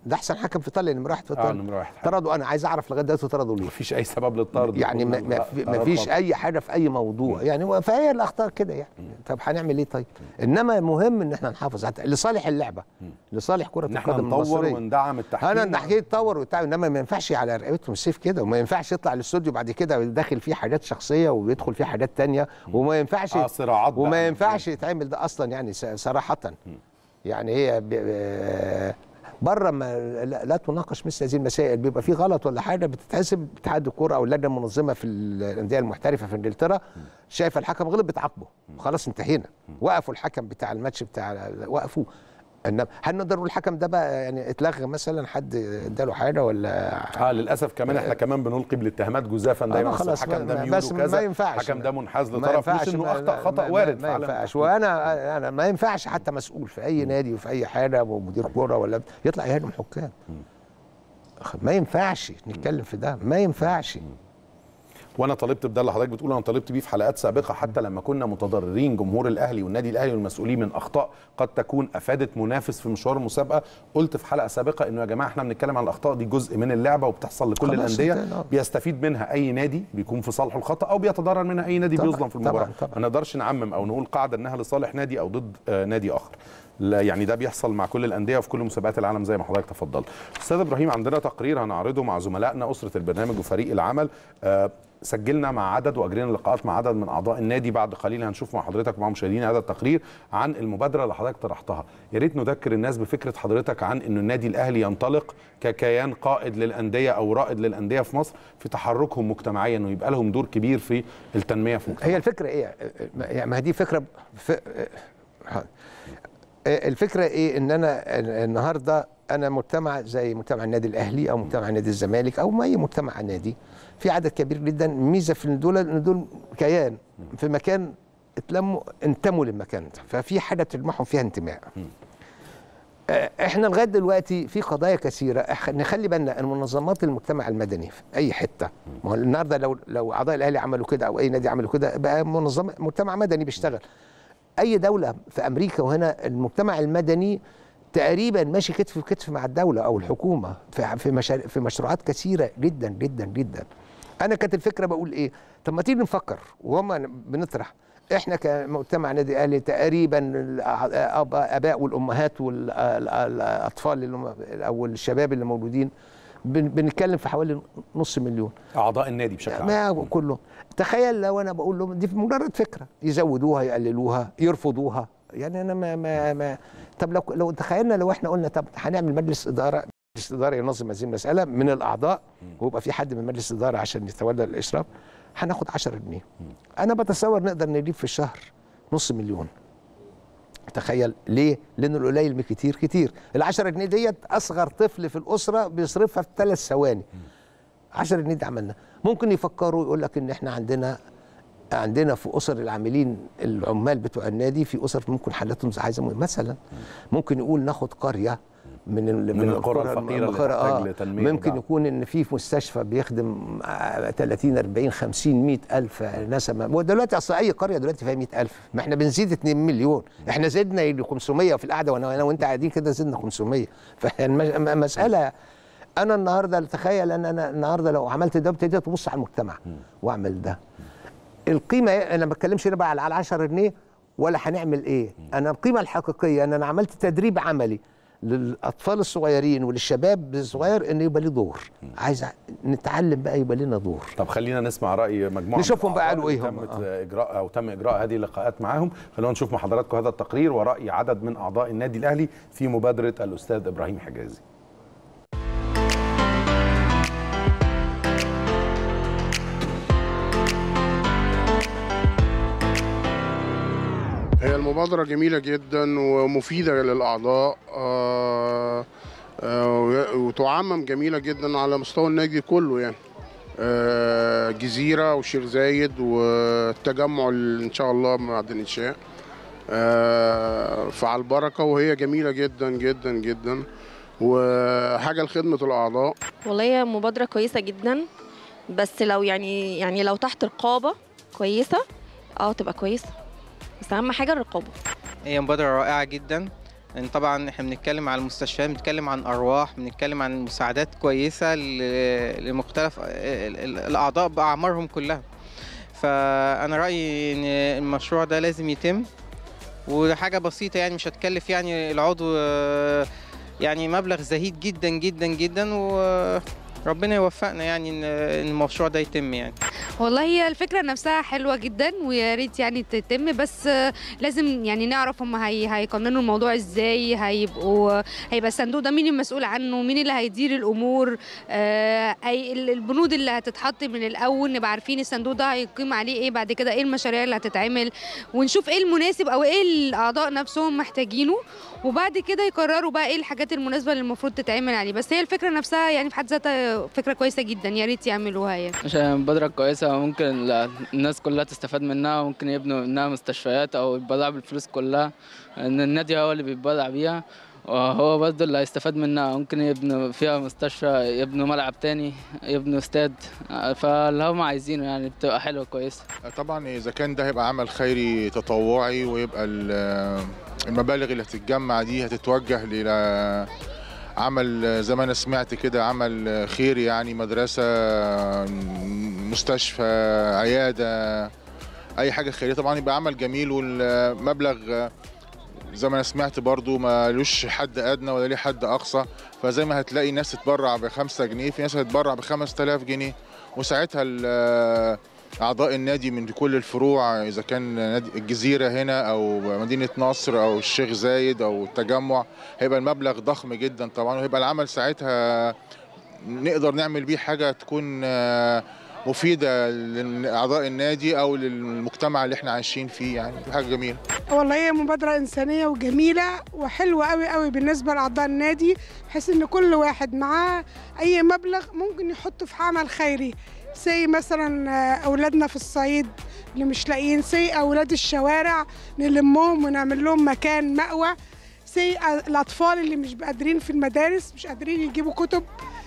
B: ده احسن حكم في ايطاليا نمره واحد في
A: اه
B: ايطاليا
A: نمره واحد
B: طردوا انا عايز اعرف لغايه دلوقتي طردوا ليه
A: مفيش اي سبب للطرد
B: يعني ما, ما, في- ما فيش اي حاجه في اي موضوع يعني هو- فهي الاخطاء كده يعني طب هنعمل ايه طيب انما مهم ان احنا نحافظ حتى لصالح اللعبه لصالح كره
A: ان احنا
B: القدم
A: نطور
B: المصريه
A: وندعم التحكيم
B: انا التحكيم يتطور وبتاع انما ما ينفعش على رقبتهم السيف كده وما ينفعش يطلع الاستوديو بعد كده داخل فيه حاجات شخصيه ويدخل فيه حاجات تانية وما ينفعش
A: آه، صراعات بقى.
B: وما ينفعش يتعمل ده اصلا يعني س- صراحه يعني هي ب- ب- بره ما لا, لا تناقش مثل هذه المسائل بيبقى في غلط ولا حاجه بتتحسب اتحاد الكوره او اللجنه المنظمه في الانديه المحترفه في انجلترا شايفه الحكم غلط بتعاقبه خلاص انتهينا وقفوا الحكم بتاع الماتش بتاع وقفوه انما هل نقدر نقول الحكم ده بقى يعني اتلغى مثلا حد اداله حاجه ولا
A: اه للاسف كمان احنا كمان بنلقي بالاتهامات جزافا دايما أصل
B: خلاص
A: الحكم ده
B: ما-
A: ميول
B: بس ما
A: وكذا
B: ينفعش.
A: الحكم ده منحاز
B: ما
A: لطرف
B: ينفعش
A: مش انه
B: ما-
A: اخطا
B: ما-
A: خطا
B: ما-
A: وارد
B: ما
A: فعلا.
B: ينفعش وانا انا ما ينفعش حتى مسؤول في اي نادي وفي اي حاجه ومدير كوره ولا يطلع يهاجم حكام ما ينفعش نتكلم في ده ما ينفعش
A: وانا طالبت بده اللي حضرتك بتقول انا طالبت بيه في حلقات سابقه حتى لما كنا متضررين جمهور الاهلي والنادي الاهلي والمسؤولين من اخطاء قد تكون افادت منافس في مشوار المسابقه قلت في حلقه سابقه انه يا جماعه احنا بنتكلم عن الاخطاء دي جزء من اللعبه وبتحصل لكل
B: خلاص
A: الانديه
B: انتهينا.
A: بيستفيد منها اي نادي بيكون في صالحه الخطا او بيتضرر منها اي نادي
B: طبعاً،
A: بيظلم في المباراه
B: طبعاً، طبعاً.
A: ما نقدرش نعمم او نقول قاعده انها لصالح نادي او ضد آه، نادي اخر لا يعني ده بيحصل مع كل الانديه وفي كل مسابقات العالم زي ما حضرتك تفضلت استاذ ابراهيم عندنا تقرير هنعرضه مع زملائنا اسره البرنامج وفريق العمل آه، سجلنا مع عدد واجرينا لقاءات مع عدد من اعضاء النادي بعد قليل هنشوف مع حضرتك ومع مشاهدينا هذا التقرير عن المبادره اللي حضرتك طرحتها يا ريت نذكر الناس بفكره حضرتك عن انه النادي الاهلي ينطلق ككيان قائد للانديه او رائد للانديه في مصر في تحركهم مجتمعيا ويبقى لهم دور كبير في التنميه في مجتمعهم
B: هي الفكره ايه يعني ما هي دي فكره ف... الفكره ايه ان انا النهارده انا مجتمع زي مجتمع النادي الاهلي او مجتمع نادي الزمالك او اي مجتمع نادي في عدد كبير جدا ميزه في إن دول ان دول كيان في مكان اتلموا انتموا للمكان ده ففي حاجه تجمعهم فيها انتماء آه، احنا لغايه دلوقتي في قضايا كثيره إح- نخلي بالنا ان منظمات المجتمع المدني في اي حته ما هو النهارده لو لو اعضاء الاهلي عملوا كده او اي نادي عملوا كده بقى منظمه مجتمع مدني بيشتغل اي دوله في امريكا وهنا المجتمع المدني تقريبا ماشي كتف بكتف مع الدوله او الحكومه في في, مشاريع في مشروعات كثيره جدا جدا جدا انا كانت الفكره بقول ايه طب ما تيجي نفكر وهم بنطرح احنا كمجتمع نادي اهلي تقريبا الأب- اباء والامهات والاطفال اللي هم او الشباب اللي موجودين بن- بنتكلم في حوالي نص مليون
A: اعضاء النادي بشكل عام
B: ما كله تخيل لو انا بقول لهم دي مجرد فكره يزودوها يقللوها يرفضوها يعني انا ما ما, ما طب لو لو تخيلنا لو احنا قلنا طب هنعمل مجلس اداره مجلس اداره ينظم هذه المساله من الاعضاء ويبقى في حد من مجلس اداره عشان يتولى الاشراف هناخد 10 جنيه انا بتصور نقدر نجيب في الشهر نص مليون تخيل ليه؟ لأن القليل من كتير كتير ال 10 جنيه ديت أصغر طفل في الأسرة بيصرفها في ثلاث ثواني 10 جنيه دي عملنا ممكن يفكروا يقول لك ان احنا عندنا عندنا في اسر العاملين العمال بتوع النادي في اسر ممكن حالتهم عايزه مو- مثلا ممكن يقول ناخد قريه من ال-
A: من القرى الفقيرة اللي
B: القرى،
A: تحتاج لتنمية
B: ممكن
A: ودعم.
B: يكون ان في مستشفى بيخدم آه، 30 40 50 100 الف نسمه ودلوقتي اصل اي قريه دلوقتي فيها 100 الف ما احنا بنزيد 2 مليون احنا زدنا يجي 500 في القعده وانا أنا وانت قاعدين كده زدنا 500 فالمساله انا النهارده تخيل ان انا النهارده لو عملت ده ابتديت ابص على المجتمع واعمل ده القيمه إيه؟ انا ما بتكلمش هنا بقى على 10 جنيه ولا هنعمل ايه انا القيمه الحقيقيه ان انا عملت تدريب عملي للاطفال الصغيرين وللشباب الصغير ان يبقى ليه دور عايز نتعلم بقى يبقى لنا دور
A: طب خلينا نسمع راي مجموعه
B: نشوفهم
A: من
B: بقى
A: الأعضاء
B: قالوا إيه
A: اللي
B: هم.
A: تمت اجراء او تم اجراء هذه اللقاءات معاهم خلونا نشوف مع حضراتكم هذا التقرير وراي عدد من اعضاء النادي الاهلي في مبادره الاستاذ ابراهيم حجازي
E: هي المبادرة جميلة جدا ومفيدة للأعضاء آه، آه، وتعمم جميلة جدا على مستوى النادي كله يعني آه، جزيرة وشيخ زايد والتجمع اللي إن شاء الله بعد الإنشاء آه، فعلى البركة وهي جميلة جدا جدا جدا وحاجة لخدمة الأعضاء
F: والله هي مبادرة كويسة جدا بس لو يعني يعني لو تحت رقابة كويسة اه تبقى كويسة بس أهم حاجة الرقابة
G: هي مبادرة رائعة جدا لان طبعا احنا بنتكلم على المستشفيات بنتكلم عن ارواح بنتكلم عن مساعدات كويسه ل- لمختلف ال- ال- الاعضاء باعمارهم كلها فانا رايي ان المشروع ده لازم يتم وده حاجه بسيطه يعني مش هتكلف يعني العضو آه، يعني مبلغ زهيد جدا جدا جدا وربنا يوفقنا يعني ان إن المشروع ده يتم يعني
H: والله هي الفكرة نفسها حلوة جدا ويا ريت يعني تتم بس آه، لازم يعني نعرف هم هي هيقننوا الموضوع ازاي هيبقوا هيبقى الصندوق ده مين المسؤول عنه مين اللي هيدير الامور آه، هي ال- البنود اللي هتتحط من الاول نبقى عارفين الصندوق ده هيقيم عليه ايه بعد كده ايه المشاريع اللي هتتعمل ونشوف ايه المناسب او ايه الاعضاء نفسهم محتاجينه وبعد كده يقرروا بقى ايه الحاجات المناسبة اللي المفروض تتعمل عليه بس هي الفكرة نفسها يعني في حد ذاتها فكرة كويسة جدا يا ريت يعملوها يعني
I: عشان مبادرة كويسة ممكن ال- الناس كلها تستفاد منها وممكن يبنوا منها مستشفيات أو يتبرع بالفلوس كلها إن النادي هو اللي بيتبرع بيها وهو برضه اللي هيستفاد منها ممكن يبنوا فيها مستشفى يبنوا ملعب تاني يبنوا استاد فاللي هم عايزينه يعني بتبقى حلوة كويسة
J: طبعا اذا كان ده هيبقى عمل خيري تطوعي ويبقى ال- المبالغ اللي هتتجمع دي هتتوجه الى عمل زي ما انا سمعت كده عمل خيري يعني مدرسه مستشفى عياده اي حاجه خيريه طبعا يبقى عمل جميل والمبلغ زي ما انا سمعت برضو ما لوش حد ادنى ولا ليه حد اقصى فزي ما هتلاقي ناس تتبرع بخمسة جنيه في ناس هتتبرع بخمس تلاف جنيه وساعتها ال- اعضاء النادي من كل الفروع اذا كان نادي الجزيره هنا او مدينه نصر او الشيخ زايد او التجمع هيبقى المبلغ ضخم جدا طبعا وهيبقى العمل ساعتها نقدر نعمل بيه حاجه تكون آه، مفيده لاعضاء النادي او للمجتمع اللي احنا عايشين فيه يعني دي حاجه جميله
K: والله هي مبادرة إنسانية وجميلة وحلوة قوي قوي بالنسبة لأعضاء النادي بحيث إن كل واحد معاه أي مبلغ ممكن يحطه في عمل خيري سي مثلا آه، أولادنا في الصعيد اللي مش لاقيين سي أولاد الشوارع نلمهم ونعمل لهم مكان مأوى سي الأطفال اللي مش قادرين في المدارس مش قادرين يجيبوا كتب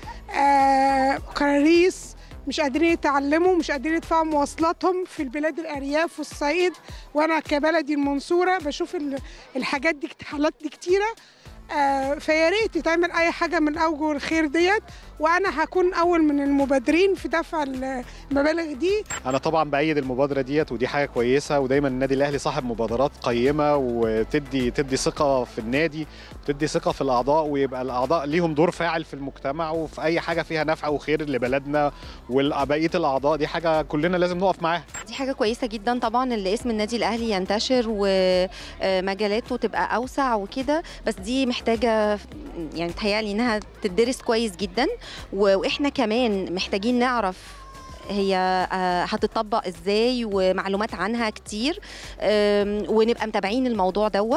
K: آه، كراريس مش قادرين يتعلموا مش قادرين يدفعوا مواصلاتهم في البلاد الأرياف والصعيد وأنا كبلدي المنصورة بشوف ال- الحاجات دي حالات دي كتيرة آه، فيا ريت يتعمل أي حاجة من أوجه الخير ديت وأنا هكون أول من المبادرين في دفع المبالغ دي
L: انا طبعا بايد المبادره ديت ودي حاجه كويسه ودايما النادي الاهلي صاحب مبادرات قيمه وتدي تدي ثقه في النادي وتدي ثقه في الاعضاء ويبقى الاعضاء ليهم دور فاعل في المجتمع وفي اي حاجه فيها نفع وخير لبلدنا وبقيه الاعضاء دي حاجه كلنا لازم نقف معاها
M: دي حاجة كويسة جدا طبعا اللي اسم النادي الأهلي ينتشر ومجالاته تبقى أوسع وكده بس دي محتاجة يعني تهيألي إنها تدرس كويس جدا و- وإحنا كمان محتاجين نعرف هي آه، هتطبق ازاي ومعلومات عنها كتير آم، ونبقى متابعين الموضوع دوا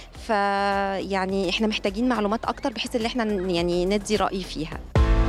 M: فيعني احنا محتاجين معلومات اكتر بحيث ان احنا ن- يعني ندي رأي فيها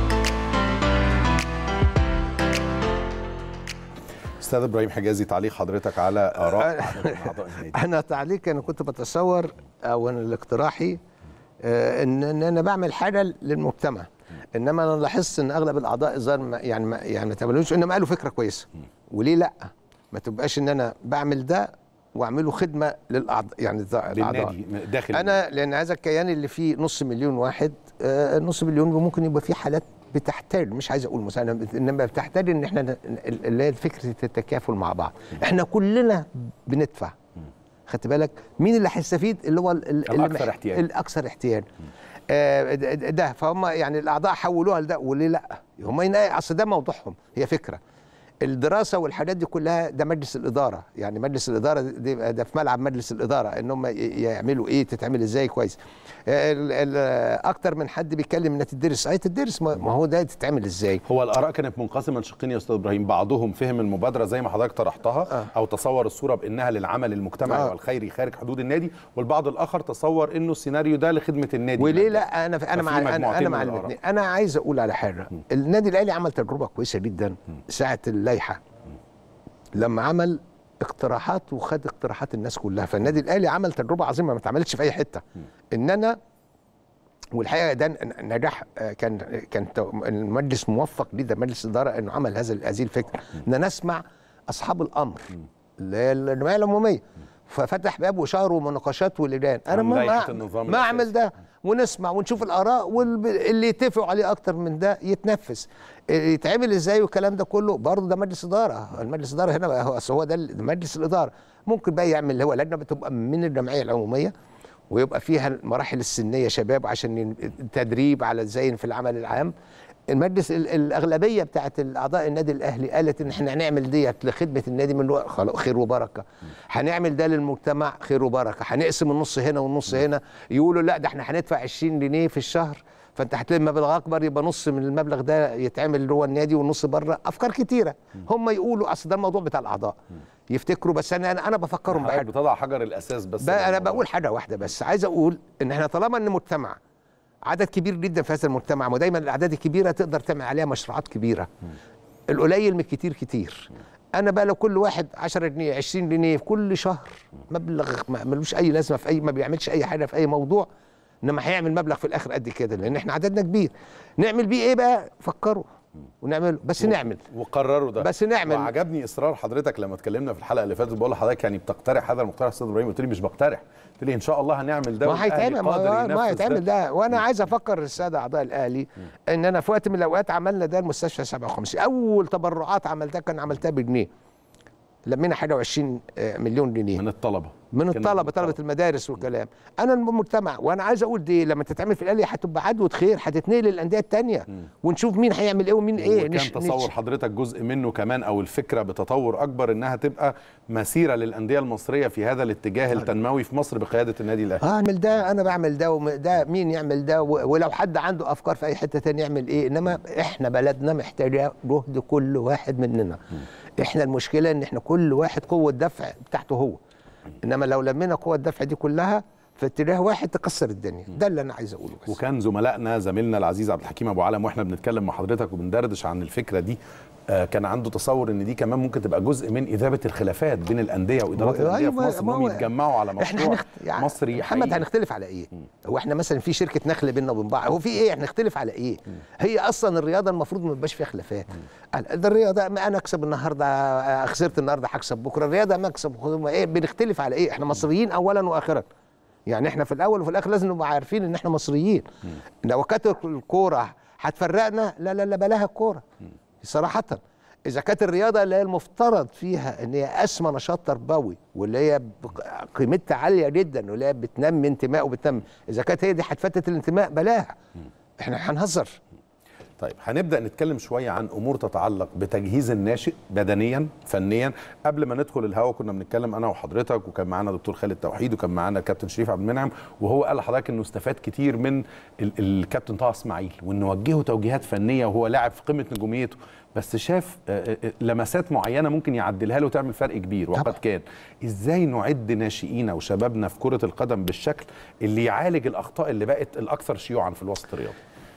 A: استاذ ابراهيم حجازي تعليق حضرتك على اراء عدد من اعضاء النادي
B: انا تعليق انا كنت بتصور او انا الاقتراحي آه، ان ان انا بعمل حاجه للمجتمع انما انا لاحظت ان اغلب الاعضاء ظهر ما يعني ما يعني ما تعملوش انما قالوا فكره كويسه وليه لا ما تبقاش ان انا بعمل ده واعمله خدمه للاعضاء يعني الاعضاء
A: للنادي داخل
B: انا لان هذا الكيان اللي فيه نص مليون واحد آه، نص مليون ممكن يبقى فيه حالات بتحتاج مش عايز اقول مساعده انما بتحتاج ان احنا ن- اللي هي فكره التكافل مع بعض احنا كلنا بندفع خدت بالك مين اللي هيستفيد اللي هو ال- ال- اللي
A: الأكثر
B: مح-
A: احتياج.
B: الاكثر احتياج آه، ده- ده ده، فهم يعني الاعضاء حولوها لده وليه لا هم ينا- اصل ده موضوعهم هي فكره الدراسه والحاجات دي كلها ده مجلس الاداره يعني مجلس الاداره دي ده في ملعب مجلس الاداره ان هم ي- يعملوا ايه تتعمل ازاي كويس ال- ال- اكتر من حد بيتكلم انها تدرس اي تدرس ما ما هو ده تتعمل ازاي
A: هو الاراء كانت منقسمه لشقين يا استاذ ابراهيم بعضهم فهم المبادره زي ما حضرتك طرحتها
B: آه.
A: او تصور الصوره بانها للعمل المجتمعي
B: آه.
A: والخيري خارج حدود النادي والبعض الاخر تصور انه السيناريو ده لخدمه النادي
B: وليه لا انا انا
A: ففي
B: مع انا,
A: مجموعتين
B: أنا
A: من
B: مع
A: الآراء.
B: الاثنين انا عايز اقول على حاجه النادي الاهلي عمل تجربه كويسه جدا ساعه اللائحه لما عمل اقتراحات وخد اقتراحات الناس كلها فالنادي الاهلي عمل تجربه عظيمه ما اتعملتش في اي حته ان انا والحقيقه ده ن- نجاح آه، كان كان تو- المجلس موفق جدا مجلس الاداره انه عمل هذا هذه الفكره ان نسمع اصحاب الامر اللي هي الجمعيه العموميه ففتح باب وشهر ومناقشات ولجان انا
A: عن
B: ما
A: لائحة
B: ما,
A: النظام
B: ما اعمل ده ونسمع ونشوف الاراء واللي يتفقوا عليه اكتر من ده يتنفذ يتعمل ازاي والكلام ده كله برضه ده مجلس اداره المجلس الاداره هنا بقى هو أصل هو ده مجلس الاداره ممكن بقى يعمل اللي هو لجنه بتبقى من الجمعيه العموميه ويبقى فيها المراحل السنيه شباب عشان التدريب على ازاي في العمل العام المجلس ال- الاغلبيه بتاعت اعضاء النادي الاهلي قالت ان احنا هنعمل ديت لخدمه النادي من الوقت خلاص خير وبركه هنعمل ده للمجتمع خير وبركه هنقسم النص هنا والنص هنا يقولوا لا ده احنا هندفع 20 جنيه في الشهر فانت هتلاقي مبلغ اكبر يبقى نص من المبلغ ده يتعمل جوه النادي والنص بره افكار كتيره هم يقولوا اصل ده الموضوع بتاع الاعضاء يفتكروا بس انا انا, أنا بفكرهم
A: حضرتك
B: بحاجه
A: بتضع حجر الاساس بس
B: بقى انا
A: للموضوع.
B: بقول حاجه واحده بس عايز اقول ان احنا طالما ان مجتمع عدد كبير جدا في هذا المجتمع ودايما الاعداد الكبيره تقدر تعمل عليها مشروعات كبيره القليل من الكتير كتير انا بقى لو كل واحد 10 جنيه 20 جنيه في كل شهر مبلغ ما ملوش اي لازمه في اي ما بيعملش اي حاجه في اي موضوع انما هيعمل مبلغ في الاخر قد كده لان احنا عددنا كبير نعمل بيه ايه بقى فكروا ونعمله بس نعمل
A: وقرروا ده
B: بس نعمل.
A: وعجبني اصرار حضرتك لما اتكلمنا في الحلقه اللي فاتت بقول لحضرتك يعني بتقترح هذا المقترح استاذ ابراهيم قلت لي مش بقترح قلت لي ان شاء الله هنعمل ده
B: ما
A: والأهلي
B: هيتعمل ما,
A: قادر
B: ما,
A: ينفذ
B: ما هيتعمل ده وانا عايز افكر الساده اعضاء الاهلي ان انا في وقت من الاوقات عملنا ده المستشفى 57 اول تبرعات عملتها كان عملتها بجنيه لمينا حاجه و20 مليون جنيه
A: من الطلبه
B: من
A: كان
B: الطلبه طلبه المدارس والكلام انا المجتمع وانا عايز اقول دي لما تتعمل في الاهلي هتبقى عدوه خير هتتنقل للانديه الثانيه ونشوف مين هيعمل ايه ومين ايه
A: وكان
B: نش-
A: تصور
B: نش-
A: حضرتك جزء منه كمان او الفكره بتطور اكبر انها تبقى مسيره للانديه المصريه في هذا الاتجاه التنموي في مصر بقياده النادي الاهلي
B: اعمل ده انا بعمل ده وده مين يعمل ده و- ولو حد عنده افكار في اي حته تانية يعمل ايه انما احنا بلدنا محتاجه جهد كل واحد مننا احنا المشكله ان احنا كل واحد قوه دفع بتاعته هو انما لو لمينا قوه الدفع دي كلها في اتجاه واحد تكسر الدنيا ده اللي انا عايز اقوله بس.
A: وكان زملائنا زميلنا العزيز عبد الحكيم ابو علم واحنا بنتكلم مع حضرتك وبندردش عن الفكره دي آه، كان عنده تصور ان دي كمان ممكن تبقى جزء من اذابه الخلافات بين الانديه وادارات
B: ما-
A: الانديه في
B: أيوة،
A: مصر
B: ما
A: انهم
B: هو-
A: يتجمعوا على
B: احنا
A: مشروع
B: هنخت... يعني
A: مصري
B: محمد
A: حقيقي.
B: هنختلف على ايه؟ هو احنا مثلا في شركه نخل بيننا وبين بعض هو في ايه هنختلف على ايه؟ هي اصلا الرياضه المفروض ما يبقاش فيها خلافات قال ده الرياضه ما انا اكسب النهارده آه، خسرت النهارده هكسب بكره الرياضه مكسب خ- ايه بنختلف على ايه؟ احنا مصريين اولا واخرا يعني احنا في الاول وفي الاخر لازم نبقى عارفين ان احنا مصريين لو كانت الكوره هتفرقنا لا لا لا بلاها الكوره صراحه اذا كانت الرياضه اللي هي المفترض فيها ان هي اسمى نشاط تربوي واللي هي بق- قيمتها عاليه جدا واللي هي بتنمي انتماء وبتنمي اذا كانت هي دي هتفتت الانتماء بلاها احنا هنهزر
A: طيب هنبدا نتكلم شويه عن امور تتعلق بتجهيز الناشئ بدنيا فنيا قبل ما ندخل الهوا كنا بنتكلم انا وحضرتك وكان معانا دكتور خالد توحيد وكان معانا الكابتن شريف عبد المنعم وهو قال لحضرتك انه استفاد كتير من ال- الكابتن طه اسماعيل وانه وجهه توجيهات فنيه وهو لاعب في قمه نجوميته بس شاف آه، آه، لمسات معينه ممكن يعدلها له وتعمل فرق كبير وقد كان ازاي نعد ناشئينا وشبابنا في كره القدم بالشكل اللي يعالج الاخطاء اللي بقت الاكثر شيوعا في الوسط الرياضي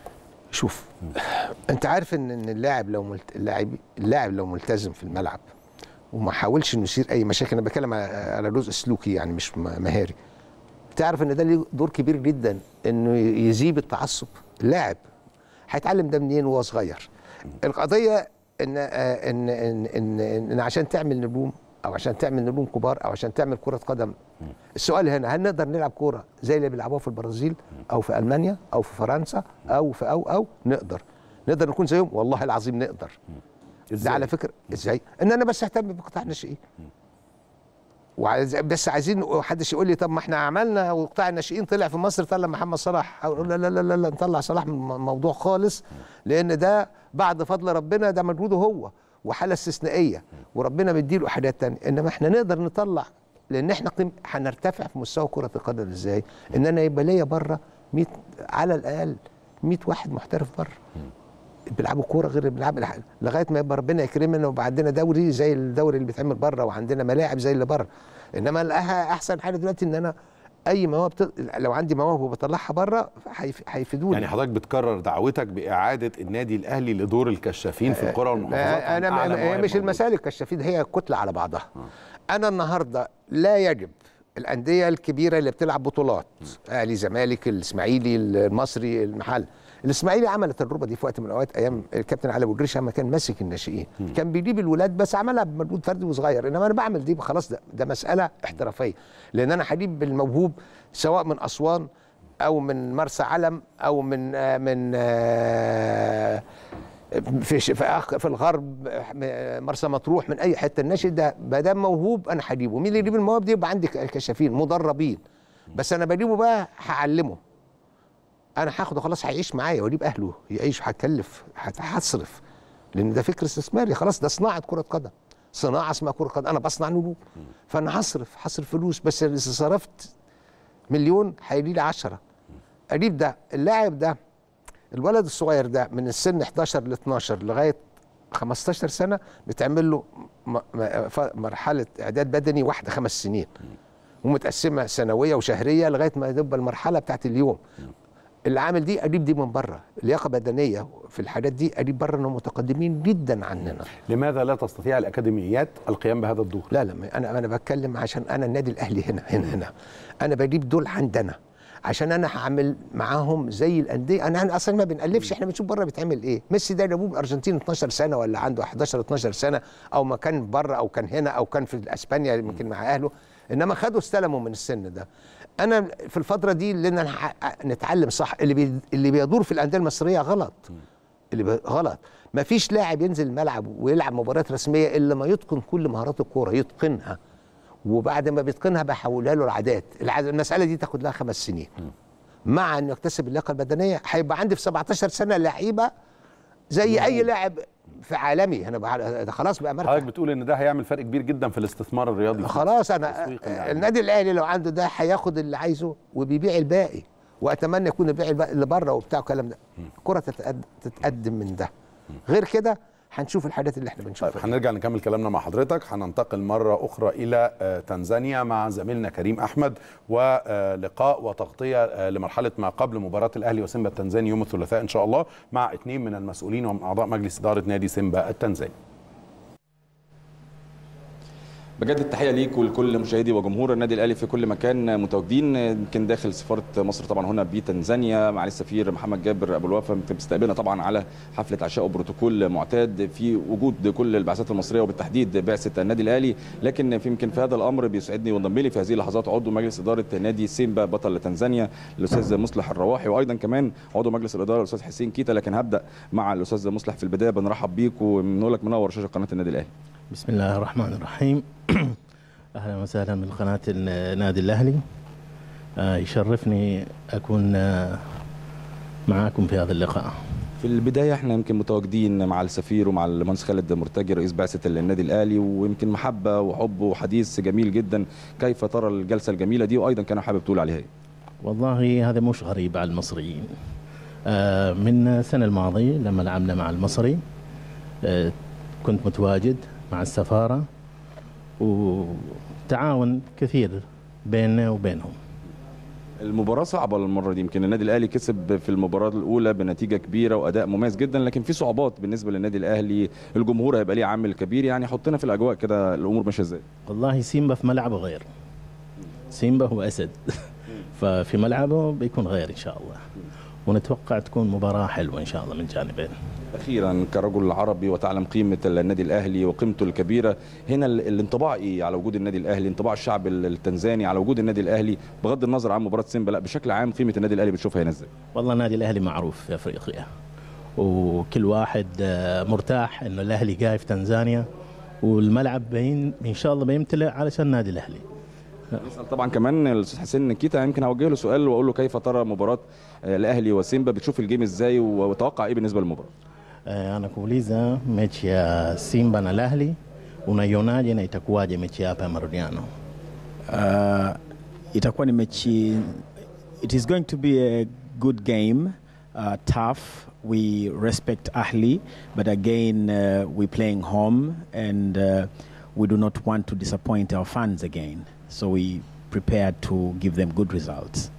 B: شوف انت عارف ان ان اللاعب لو ملت... اللاعب اللاعب لو ملتزم في الملعب وما حاولش انه يصير اي مشاكل انا بتكلم على على جزء سلوكي يعني مش م- مهاري تعرف ان ده ليه دور كبير جدا انه ي- يذيب التعصب اللاعب هيتعلم ده منين وهو صغير القضيه ان آه، ان ان ان, إن عشان تعمل نجوم او عشان تعمل نجوم كبار او عشان تعمل كره قدم السؤال هنا هل نقدر نلعب كوره زي اللي بيلعبوها في البرازيل او في المانيا او في فرنسا او في او او نقدر نقدر نكون زيهم والله العظيم نقدر ده على فكره ازاي ان انا بس اهتم بقطاع الناشئين وعايز بس عايزين محدش يقول لي طب ما احنا عملنا وقطاع الناشئين طلع في مصر طلع محمد صلاح اقول لا لا لا لا, لا نطلع صلاح من الموضوع خالص لان ده بعد فضل ربنا ده مجهوده هو وحاله استثنائيه وربنا مديله حاجات تانية انما احنا نقدر نطلع لان احنا قيم هنرتفع في مستوى كره القدم ازاي ان انا يبقى ليا بره 100 على الاقل 100 واحد محترف بره بيلعبوا كوره غير اللي بيلعبوا لغايه ما يبقى ربنا يكرمنا ويبقى عندنا دوري زي الدوري اللي بيتعمل بره وعندنا ملاعب زي اللي بره انما الأه- احسن حاجه دلوقتي ان انا اي مواهب ت- لو عندي مواهب وبطلعها بره هيف- هيفيدوني
A: يعني حضرتك بتكرر دعوتك باعاده النادي الاهلي لدور الكشافين في القرى والمحافظات عن
B: انا
A: أعلى
B: م- هي
A: مواهب
B: مش
A: موجودة.
B: المسالك كشافين هي كتله على بعضها انا النهارده لا يجب الانديه الكبيره اللي بتلعب بطولات اهلي زمالك الاسماعيلي المصري المحل الاسماعيلي عمل التجربه دي في وقت من الاوقات ايام الكابتن علي ابو جريش لما كان ماسك الناشئين كان بيجيب الولاد بس عملها بمجهود فردي وصغير انما انا بعمل دي خلاص ده, ده مساله احترافيه لان انا هجيب الموهوب سواء من اسوان او من مرسى علم او من آه من آه في ش- في, أخ- في الغرب آه، مرسى مطروح من اي حته الناشئ ده ما دام موهوب انا هجيبه مين اللي يجيب المواهب دي يبقى عندي ك- كشافين مدربين بس انا بجيبه بقى هعلمه انا هاخده خلاص هيعيش معايا واجيب اهله يعيش هتكلف هت- هصرف لان ده فكر استثماري خلاص ده صناعه كره قدم صناعه اسمها كره قدم انا بصنع نجوم فانا هصرف هصرف فلوس بس اذا صرفت مليون هيجي لي 10 اجيب ده اللاعب ده الولد الصغير ده من السن 11 ل 12 لغايه 15 سنه بتعمل له م- م- ف- مرحله اعداد بدني واحده خمس سنين ومتقسمه سنويه وشهريه لغايه ما تبقى المرحله بتاعت اليوم العامل دي اجيب دي من بره لياقه بدنيه في الحاجات دي اجيب بره انهم متقدمين جدا عننا
A: لماذا لا تستطيع الاكاديميات القيام بهذا الدور
B: لا لا انا انا بتكلم عشان انا النادي الاهلي هنا هنا هنا انا بجيب دول عندنا عشان انا هعمل معاهم زي الانديه انا أنا اصلا ما بنالفش احنا بنشوف بره بيتعمل ايه ميسي ده جابوه الارجنتين 12 سنه ولا عنده 11 12 سنه او ما كان بره او كان هنا او كان في اسبانيا يمكن مع اهله انما خدوا استلموا من السن ده انا في الفتره دي اللي انا ح- نتعلم صح اللي بي اللي بيدور في الانديه المصريه غلط اللي بي- غلط ما فيش لاعب ينزل الملعب ويلعب مباريات رسميه الا ما يتقن كل مهارات الكوره يتقنها وبعد ما بيتقنها بحولها له العادات العاد- المساله دي تاخد لها خمس سنين مع انه يكتسب اللياقه البدنيه هيبقى عندي في 17 سنه لعيبه زي اي لاعب في عالمي انا بقى ده خلاص بقى مركز
A: حضرتك بتقول ان ده هيعمل فرق كبير جدا في الاستثمار الرياضي
B: خلاص انا النادي الاهلي لو عنده ده هياخد اللي عايزه وبيبيع الباقي واتمنى يكون البيع الباقي اللي بره وبتاع الكلام ده الكره تتقد- تتقدم من ده غير كده هنشوف الحاجات اللي احنا بنشوفها
A: طيب هنرجع نكمل كلامنا مع حضرتك هننتقل مرة أخرى إلى آه، تنزانيا مع زميلنا كريم أحمد ولقاء وتغطية آه، لمرحلة ما قبل مباراة الأهلي وسيمبا التنزاني يوم الثلاثاء إن شاء الله مع اثنين من المسؤولين ومن أعضاء مجلس إدارة نادي سيمبا التنزاني
C: بجد التحيه ليك ولكل مشاهدي وجمهور النادي الاهلي في كل مكان متواجدين يمكن داخل سفاره مصر طبعا هنا بتنزانيا مع السفير محمد جابر ابو الوفا بتستقبلنا طبعا على حفله عشاء وبروتوكول معتاد في وجود كل البعثات المصريه وبالتحديد بعثه النادي الاهلي لكن في يمكن في هذا الامر بيسعدني وينضم لي في هذه اللحظات عضو مجلس اداره نادي سيمبا بطل تنزانيا الاستاذ مصلح الرواحي وايضا كمان عضو مجلس الاداره الاستاذ حسين كيتا لكن هبدا مع الاستاذ مصلح في البدايه بنرحب بيك ونقول لك منور شاشه قناه النادي الاهلي
N: بسم الله الرحمن الرحيم اهلا وسهلا من قناه النادي الاهلي آه، يشرفني اكون آه، معاكم في هذا اللقاء
C: في البدايه احنا يمكن متواجدين مع السفير ومع المهندس خالد مرتجي رئيس بعثه النادي الاهلي ويمكن محبه وحب وحديث جميل جدا كيف ترى الجلسه الجميله دي وايضا كان حابب تقول عليها ايه
N: والله هذا مش غريب على المصريين آه، من السنه الماضيه لما لعبنا مع المصري آه، كنت متواجد مع السفاره وتعاون كثير بيننا وبينهم
C: المباراة صعبة المرة دي يمكن النادي الأهلي كسب في المباراة الأولى بنتيجة كبيرة وأداء مميز جدا لكن في صعوبات بالنسبة للنادي الأهلي الجمهور هيبقى ليه عامل كبير يعني حطنا في الأجواء كده الأمور ماشية إزاي
N: والله سيمبا في ملعبه غير سيمبا هو اسد ففي ملعبه بيكون غير ان شاء الله ونتوقع تكون مباراه حلوه ان شاء الله من جانبين
C: أخيرا كرجل عربي وتعلم قيمة النادي الأهلي وقيمته الكبيرة هنا ال- الانطباع إيه على وجود النادي الأهلي انطباع الشعب ال- التنزاني على وجود النادي الأهلي بغض النظر عن مباراة سيمبا لا بشكل عام قيمة النادي الأهلي بتشوفها هنا إزاي
N: والله النادي الاهلي معروف في افريقيا وكل واحد آه، مرتاح انه الاهلي جاي في تنزانيا والملعب بين ان شاء الله بيمتلئ علشان النادي الاهلي
C: نسال طبعا كمان الاستاذ حسين كيتا يمكن هوجه له سؤال واقول له كيف ترى مباراه آه، الاهلي وسيمبا بتشوف الجيم ازاي وتوقع ايه بالنسبه للمباراه
N: Eh, anakuuliza mechi ya Simba na Lahli unaionaje na itakuwaje mechi hapa ya marudiano?
O: Uh, itakuwa ni mechi it is going to be a good game uh, tough we respect ahli but again uh, we're playing home and uh, we do not want to disappoint our fans again so we prepared to give them good results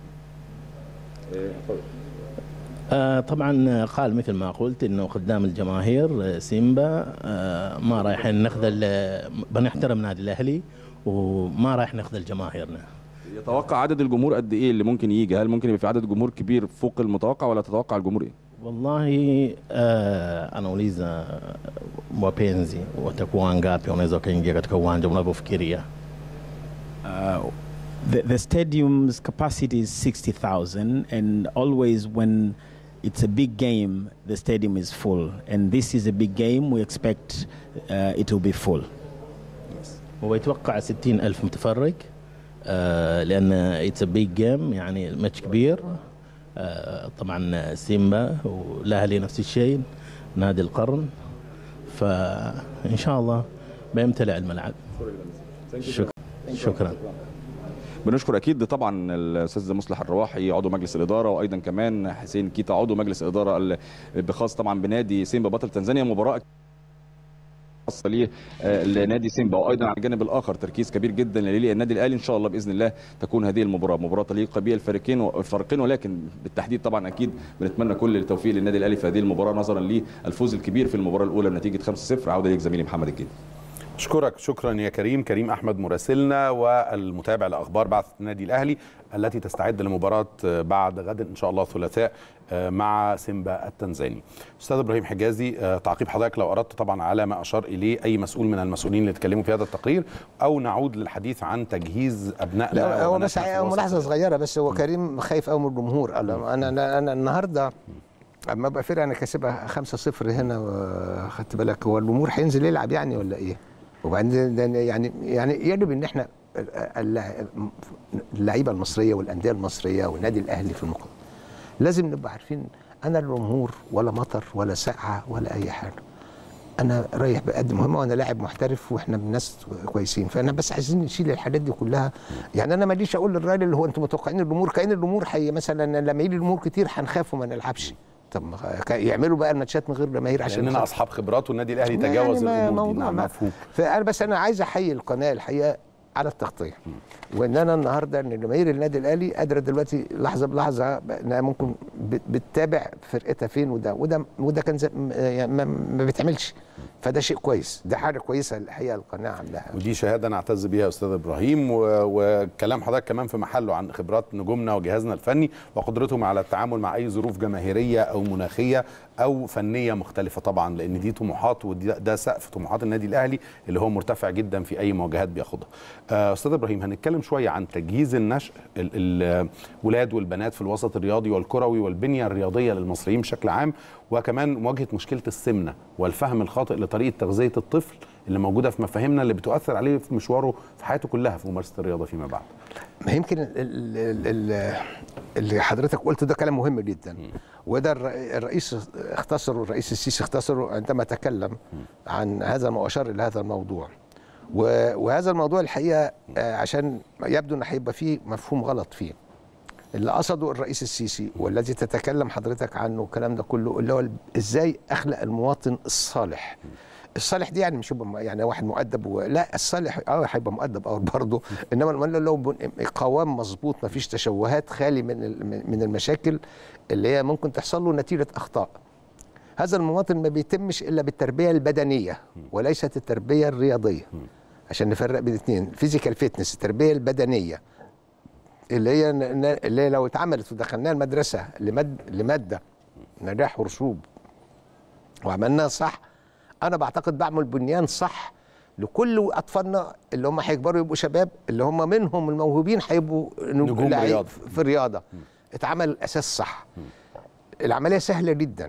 N: آه طبعا قال مثل ما قلت انه قدام الجماهير آه، سيمبا آه ما رايحين نخذل آه، بنحترم نادي الاهلي وما رايح نخذل جماهيرنا
C: يتوقع عدد الجمهور قد ايه اللي ممكن يجي هل ممكن يبقى في عدد جمهور كبير فوق المتوقع ولا تتوقع الجمهور ايه
N: Wallahi uh, anauliza wapenzi watakuwa wangapi wanaweza wakaingia katika uwanja unavyofikiria?
O: Uh, the, the stadium's capacity is 60,000, and always when it's a big game, the stadium is full. And this is a big game, we expect uh, it will be full.
N: هو يتوقع 60 ألف متفرج آه لأن اتس بيج جيم يعني ماتش كبير آه طبعا سيمبا والأهلي نفس الشيء نادي القرن فإن شاء الله بيمتلئ الملعب شكرا شكرا
C: بنشكر اكيد طبعا الاستاذ مصلح الرواحي عضو مجلس الاداره وايضا كمان حسين كيتا عضو مجلس الاداره ال- بخاص طبعا بنادي سيمبا بطل تنزانيا مباراه خاصه ليه آه، لنادي سيمبا وايضا على الجانب الاخر تركيز كبير جدا لليلي النادي الاهلي ان شاء الله باذن الله تكون هذه المباراه مباراه تليق بها الفريقين والفريقين ولكن بالتحديد طبعا اكيد بنتمنى كل التوفيق للنادي الاهلي في هذه المباراه نظرا للفوز الكبير في المباراه الاولى بنتيجه 5-0 عوده ليك زميلي محمد الجدي
A: اشكرك شكرا يا كريم كريم احمد مراسلنا والمتابع لاخبار بعثه النادي الاهلي التي تستعد لمباراه بعد غد ان شاء الله الثلاثاء مع سيمبا التنزاني استاذ ابراهيم حجازي تعقيب حضرتك لو اردت طبعا على ما اشار اليه اي مسؤول من المسؤولين اللي اتكلموا في هذا التقرير او نعود للحديث عن تجهيز ابنائنا
B: لا هو بس
A: وبناتنا في الوسط
B: ملاحظه صغيره بس هو كريم خايف قوي من الجمهور انا انا انا, أنا النهارده اما ابقى فرقه انا كاسبها 5-0 هنا و- خدت بالك هو الجمهور هينزل يلعب يعني ولا ايه؟ وبعدين ده يعني يعني يجب ان احنا اللاع- اللعيبه المصريه والانديه المصريه والنادي الاهلي في المقام لازم نبقى عارفين انا الجمهور ولا مطر ولا سقعه ولا اي حاجه انا رايح بقدم مهمه وانا لاعب محترف واحنا ناس كويسين فانا بس عايزين نشيل الحاجات دي كلها يعني انا ماليش اقول للراجل اللي هو انتم متوقعين الجمهور كان الجمهور حي مثلا لما يجي الجمهور كتير هنخاف وما نلعبش طب ما كا- يعملوا بقى الماتشات من غير جماهير عشان
A: لاننا
B: خاطر-
A: اصحاب خبرات والنادي الاهلي
B: يعني
A: تجاوز
B: ما-
A: الامور دي
B: موضوع
A: نعم
B: ما-
A: مفهوم
B: فانا بس انا عايز احيي القناه الحقيقه على التغطيه وان انا النهارده ان جماهير النادي الاهلي قادره دلوقتي لحظه بلحظه انها ممكن بت- بتتابع فرقتها فين وده وده وده كان زي يعني ما, ما بيتعملش فده شيء كويس ده حاجه كويسه الحقيقه القناه عاملاها
A: ودي شهاده نعتز بيها يا استاذ ابراهيم و- وكلام حضرتك كمان في محله عن خبرات نجومنا وجهازنا الفني وقدرتهم على التعامل مع اي ظروف جماهيريه او مناخيه او فنيه مختلفه طبعا لان دي طموحات وده ده سقف طموحات النادي الاهلي اللي هو مرتفع جدا في اي مواجهات بياخدها. آه، استاذ ابراهيم هنتكلم شويه عن تجهيز النشء ال- الولاد والبنات في الوسط الرياضي والكروي والبنيه الرياضيه للمصريين بشكل عام وكمان مواجهه مشكله السمنه والفهم الخاطئ لطريقه تغذيه الطفل اللي موجوده في مفاهيمنا اللي بتؤثر عليه في مشواره في حياته كلها في ممارسه الرياضه فيما بعد.
B: ما يمكن ال- ال- ال- اللي حضرتك قلته ده كلام مهم جدا وده الر- الرئيس اختصره الرئيس السيسي اختصره عندما تكلم عن هذا واشار الى هذا الموضوع و- وهذا الموضوع الحقيقه آه، عشان يبدو ان هيبقى فيه مفهوم غلط فيه اللي قصده الرئيس السيسي والذي تتكلم حضرتك عنه الكلام ده كله اللي هو ال- ازاي اخلق المواطن الصالح الصالح دي يعني مش يبقى م- يعني واحد مؤدب و... لا الصالح اه هيبقى مؤدب اه برضه انما المهم لو بن- قوام مظبوط ما فيش تشوهات خالي من ال- من المشاكل اللي هي ممكن تحصل له نتيجه اخطاء هذا المواطن ما بيتمش الا بالتربيه البدنيه وليست التربيه الرياضيه عشان نفرق بين الاثنين فيزيكال فيتنس التربيه البدنيه اللي هي ن- ن- اللي هي لو اتعملت ودخلناها المدرسه لمد لماده نجاح ورسوب وعملناها صح انا بعتقد بعمل بنيان صح لكل اطفالنا اللي هم هيكبروا يبقوا شباب اللي هم منهم الموهوبين هيبقوا
A: نجوم
B: لعيب
A: رياضة.
B: في الرياضه اتعمل الاساس صح العمليه سهله جدا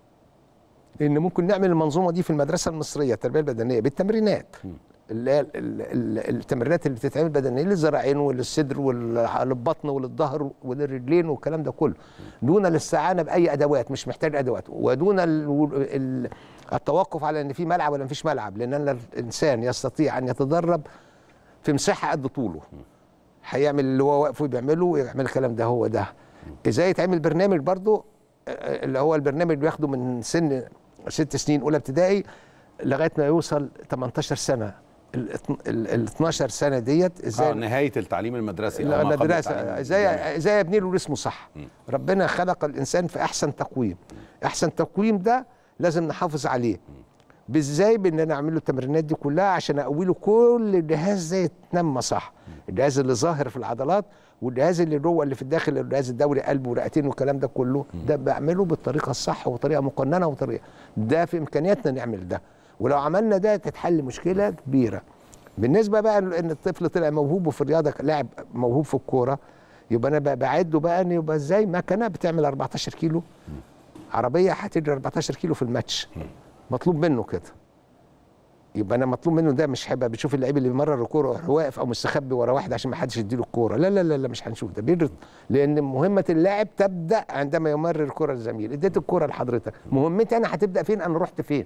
B: ان ممكن نعمل المنظومه دي في المدرسه المصريه التربيه البدنيه بالتمرينات اللي هي ال- ال- ال- التمرينات اللي بتتعمل بدنيه للذراعين وللصدر وللبطن وللظهر وللرجلين والكلام ده كله دون الاستعانه باي ادوات مش محتاج ادوات ودون ال- ال- التوقف على ان في ملعب ولا مفيش ملعب لان الانسان يستطيع ان يتدرب في مساحه قد طوله هيعمل اللي هو واقفه بيعمله ويعمل الكلام ده هو ده ازاي يتعمل برنامج برضو آه، اللي هو البرنامج اللي بياخده من سن ست سنين اولى ابتدائي لغايه ما يوصل 18 سنه ال ال 12 سنه ديت
A: اه
B: ازاي
A: نهايه التعليم المدرسي أو
B: لا
A: ما قبل
B: المدرسه
A: التعليم
B: ازاي
A: الجامعي.
B: ازاي ابني له جسمه صح ربنا خلق الانسان في احسن تقويم احسن تقويم ده لازم نحافظ عليه بازاي بان نعمل له التمرينات دي كلها عشان اقوي له كل الجهاز ده يتنمى صح الجهاز اللي ظاهر في العضلات والجهاز اللي جوه اللي في الداخل الجهاز الدوري قلب ورئتين والكلام ده كله ده بعمله بالطريقه الصح وطريقه مقننه وطريقه ده في امكانياتنا نعمل ده ولو عملنا ده تتحل مشكله كبيره بالنسبه بقى ان الطفل طلع موهوب في الرياضه لاعب موهوب في الكوره يبقى انا بقى بعده بقى ان يبقى ازاي مكنه بتعمل 14 كيلو عربيه هتجري 14 كيلو في الماتش مطلوب منه كده يبقى انا مطلوب منه ده مش هيبقى بيشوف اللعيب اللي بيمرر الكوره ويروح واقف او مستخبي ورا واحد عشان ما حدش يديله الكوره لا لا لا لا مش هنشوف ده بيدرس لان مهمه اللاعب تبدا عندما يمرر الكوره للزميل اديت الكوره لحضرتك مهمتي انا هتبدا فين انا رحت فين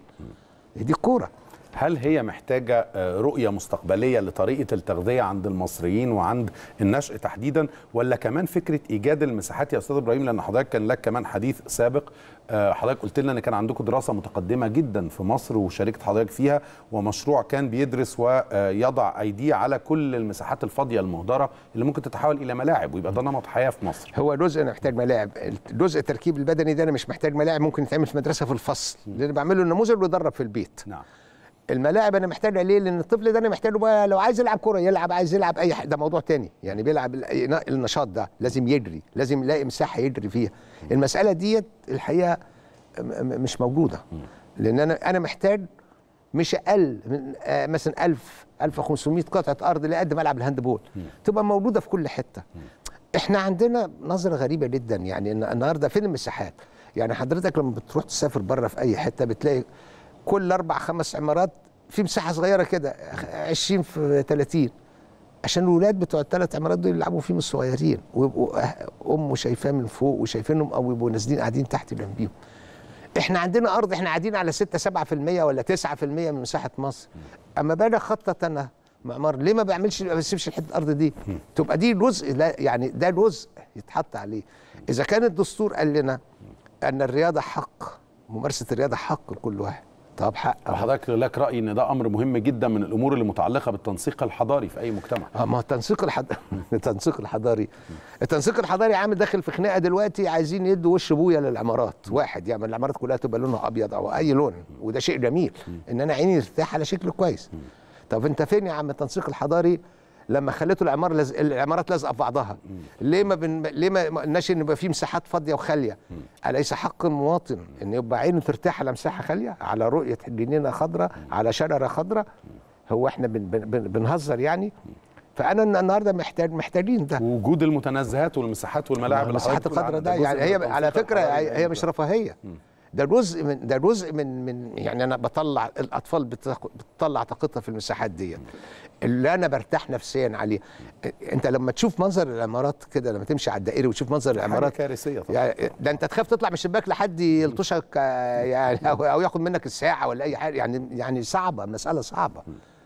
B: دي الكوره
A: هل هي محتاجة آه، رؤية مستقبلية لطريقة التغذية عند المصريين وعند النشء تحديدا ولا كمان فكرة إيجاد المساحات يا أستاذ إبراهيم لأن حضرتك كان لك كمان حديث سابق آه، حضرتك قلت لنا أن كان عندكم دراسة متقدمة جدا في مصر وشاركت حضرتك فيها ومشروع كان بيدرس ويضع أيديه على كل المساحات الفاضية المهدرة اللي ممكن تتحول إلى ملاعب ويبقى ده نمط حياة في مصر
B: هو جزء انا محتاج ملاعب جزء التركيب البدني ده انا مش محتاج ملاعب ممكن يتعمل في مدرسه في الفصل لان بعمله النموذج ويدرب في البيت
A: نعم
B: الملاعب انا محتاجها ليه؟ لان الطفل ده انا محتاجه بقى لو عايز يلعب كوره يلعب عايز يلعب اي حاجه ده موضوع تاني يعني بيلعب ال- النشاط ده لازم يجري لازم يلاقي مساحه يجري فيها المساله ديت الحقيقه م- م- مش موجوده لان انا انا محتاج مش اقل من آه، مثلا 1000 1500 قطعه ارض لقد ملعب الهاندبول تبقى موجوده في كل حته احنا عندنا نظره غريبه جدا يعني إن النهارده فين المساحات يعني حضرتك لما بتروح تسافر بره في اي حته بتلاقي كل اربع خمس عمارات في مساحه صغيره كده 20 في 30 عشان الولاد بتوع الثلاث عمارات دول يلعبوا فيهم الصغيرين ويبقوا أه- امه شايفاه من فوق وشايفينهم او يبقوا نازلين قاعدين تحت جنبيهم احنا عندنا ارض احنا قاعدين على 6 7% ولا 9% من مساحه مصر اما باجي اخطط انا معمار ليه ما بعملش ما بسيبش الحته الارض دي تبقى دي جزء لا يعني ده جزء يتحط عليه اذا كان الدستور قال لنا ان الرياضه حق ممارسه الرياضه حق لكل واحد طب حق
A: وحضرتك لك رأي أن ده أمر مهم جدا من الأمور اللي متعلقة بالتنسيق الحضاري في أي مجتمع
B: اه ما هو التنسيق الحضاري التنسيق الحضاري التنسيق الحضاري عامل داخل في خناقه دلوقتي عايزين يدوا وش بويا للعمارات واحد يعني العمارات كلها تبقى لونها ابيض او اي لون وده شيء جميل ان انا عيني ترتاح على شكل كويس طب انت فين يا عم التنسيق الحضاري لما خليتوا العمار لز... العمارات لازقه في بعضها ليه ما بن... ليه ما ما قلناش ان يبقى في مساحات فاضيه وخاليه اليس حق المواطن ان يبقى عينه ترتاح على مساحه خاليه على رؤيه جنينه خضراء على شجره خضراء هو احنا بن... بن... بن... بنهزر يعني فانا الن- النهارده محتاج محتاجين ده
A: وجود المتنزهات والمساحات والملاعب اللي
B: المساحات
A: حضرتك بتقول
B: الخضراء
A: عنها،
B: ده
A: جزء
B: يعني
A: من
B: هي على
A: التنسيق
B: فكره
A: الحضاري
B: هي هي مش رفاهيه ده جزء من ده جزء من من يعني انا بطلع الاطفال بتاخ- بتطلع طاقتها في المساحات دي اللي انا برتاح نفسيا عليه انت لما تشوف منظر العمارات كده لما تمشي على الدائري وتشوف منظر العمارات
A: كارثيه طبعا
B: يعني ده انت تخاف تطلع من الشباك لحد يلطشك آه، يعني او أو ياخد منك الساعه ولا اي حاجه يعني يعني صعبه مساله صعبه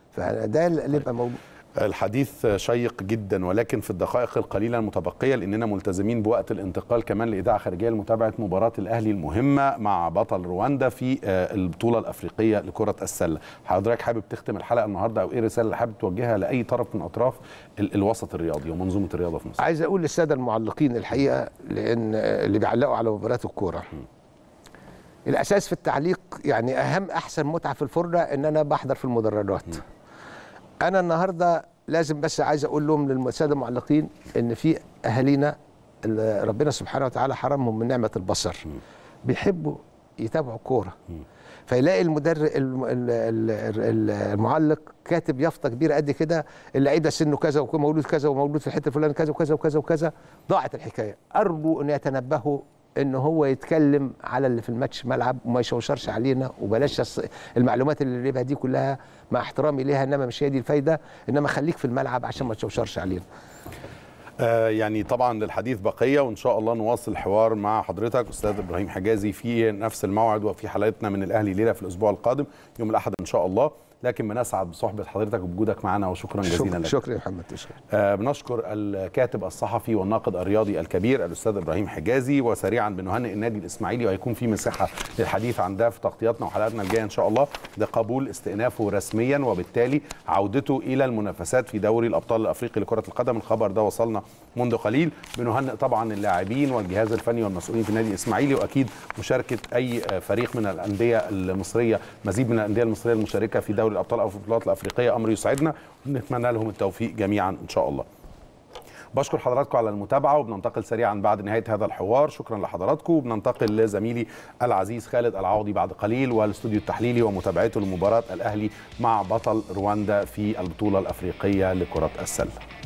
B: فده اللي يبقى موجود
A: الحديث شيق جدا ولكن في الدقائق القليله المتبقيه لاننا ملتزمين بوقت الانتقال كمان لاذاعه خارجيه لمتابعه مباراه الاهلي المهمه مع بطل رواندا في آه، البطوله الافريقيه لكره السله. حضرتك حابب تختم الحلقه النهارده او ايه الرساله اللي حابب توجهها لاي طرف من اطراف ال- الوسط الرياضي ومنظومه الرياضه في مصر؟
B: عايز اقول للساده المعلقين الحقيقه لان اللي بيعلقوا على مباريات الكوره الاساس في التعليق يعني اهم احسن متعه في الفرجه ان انا بحضر في المدرجات انا النهارده لازم بس عايز اقول لهم للساده المعلقين ان في اهالينا اللي ربنا سبحانه وتعالى حرمهم من نعمه البصر بيحبوا يتابعوا كوره فيلاقي المدرب الم- ال- ال- ال- المعلق كاتب يافطه كبيره قد كده اللعيب ده سنه كذا ومولود كذا ومولود في الحته الفلانيه كذا وكذا وكذا وكذا ضاعت الحكايه ارجو ان يتنبهوا ان هو يتكلم على اللي في الماتش ملعب وما يشوشرش علينا وبلاش الص- المعلومات اللي جايبها دي كلها مع احترامي ليها انما مش هي دي الفايده انما خليك في الملعب عشان ما تشوشرش علينا
A: آه يعني طبعا للحديث بقيه وان شاء الله نواصل الحوار مع حضرتك استاذ ابراهيم حجازي في نفس الموعد وفي حلقتنا من الاهلي ليله في الاسبوع القادم يوم الاحد ان شاء الله لكن بنسعد بصحبه حضرتك وبوجودك معنا وشكرا جزيلا
B: شكرا,
A: لك
B: شكرا يا محمد تشكر
A: آه، بنشكر الكاتب الصحفي والناقد الرياضي الكبير الاستاذ ابراهيم حجازي وسريعا بنهنئ النادي الاسماعيلي وهيكون في مساحه للحديث عن ده في تغطياتنا وحلقاتنا الجايه ان شاء الله لقبول استئنافه رسميا وبالتالي عودته الى المنافسات في دوري الابطال الافريقي لكره القدم الخبر ده وصلنا منذ قليل بنهنئ طبعا اللاعبين والجهاز الفني والمسؤولين في النادي الاسماعيلي واكيد مشاركه اي آه، فريق من الانديه المصريه مزيد من الانديه المصريه المشاركه في دوري الابطال او في البطولات الافريقيه امر يسعدنا ونتمنى لهم التوفيق جميعا ان شاء الله بشكر حضراتكم على المتابعه وبننتقل سريعا بعد نهايه هذا الحوار شكرا لحضراتكم وبننتقل لزميلي العزيز خالد العوضي بعد قليل والاستوديو التحليلي ومتابعته لمباراه الاهلي مع بطل رواندا في البطوله الافريقيه لكره السله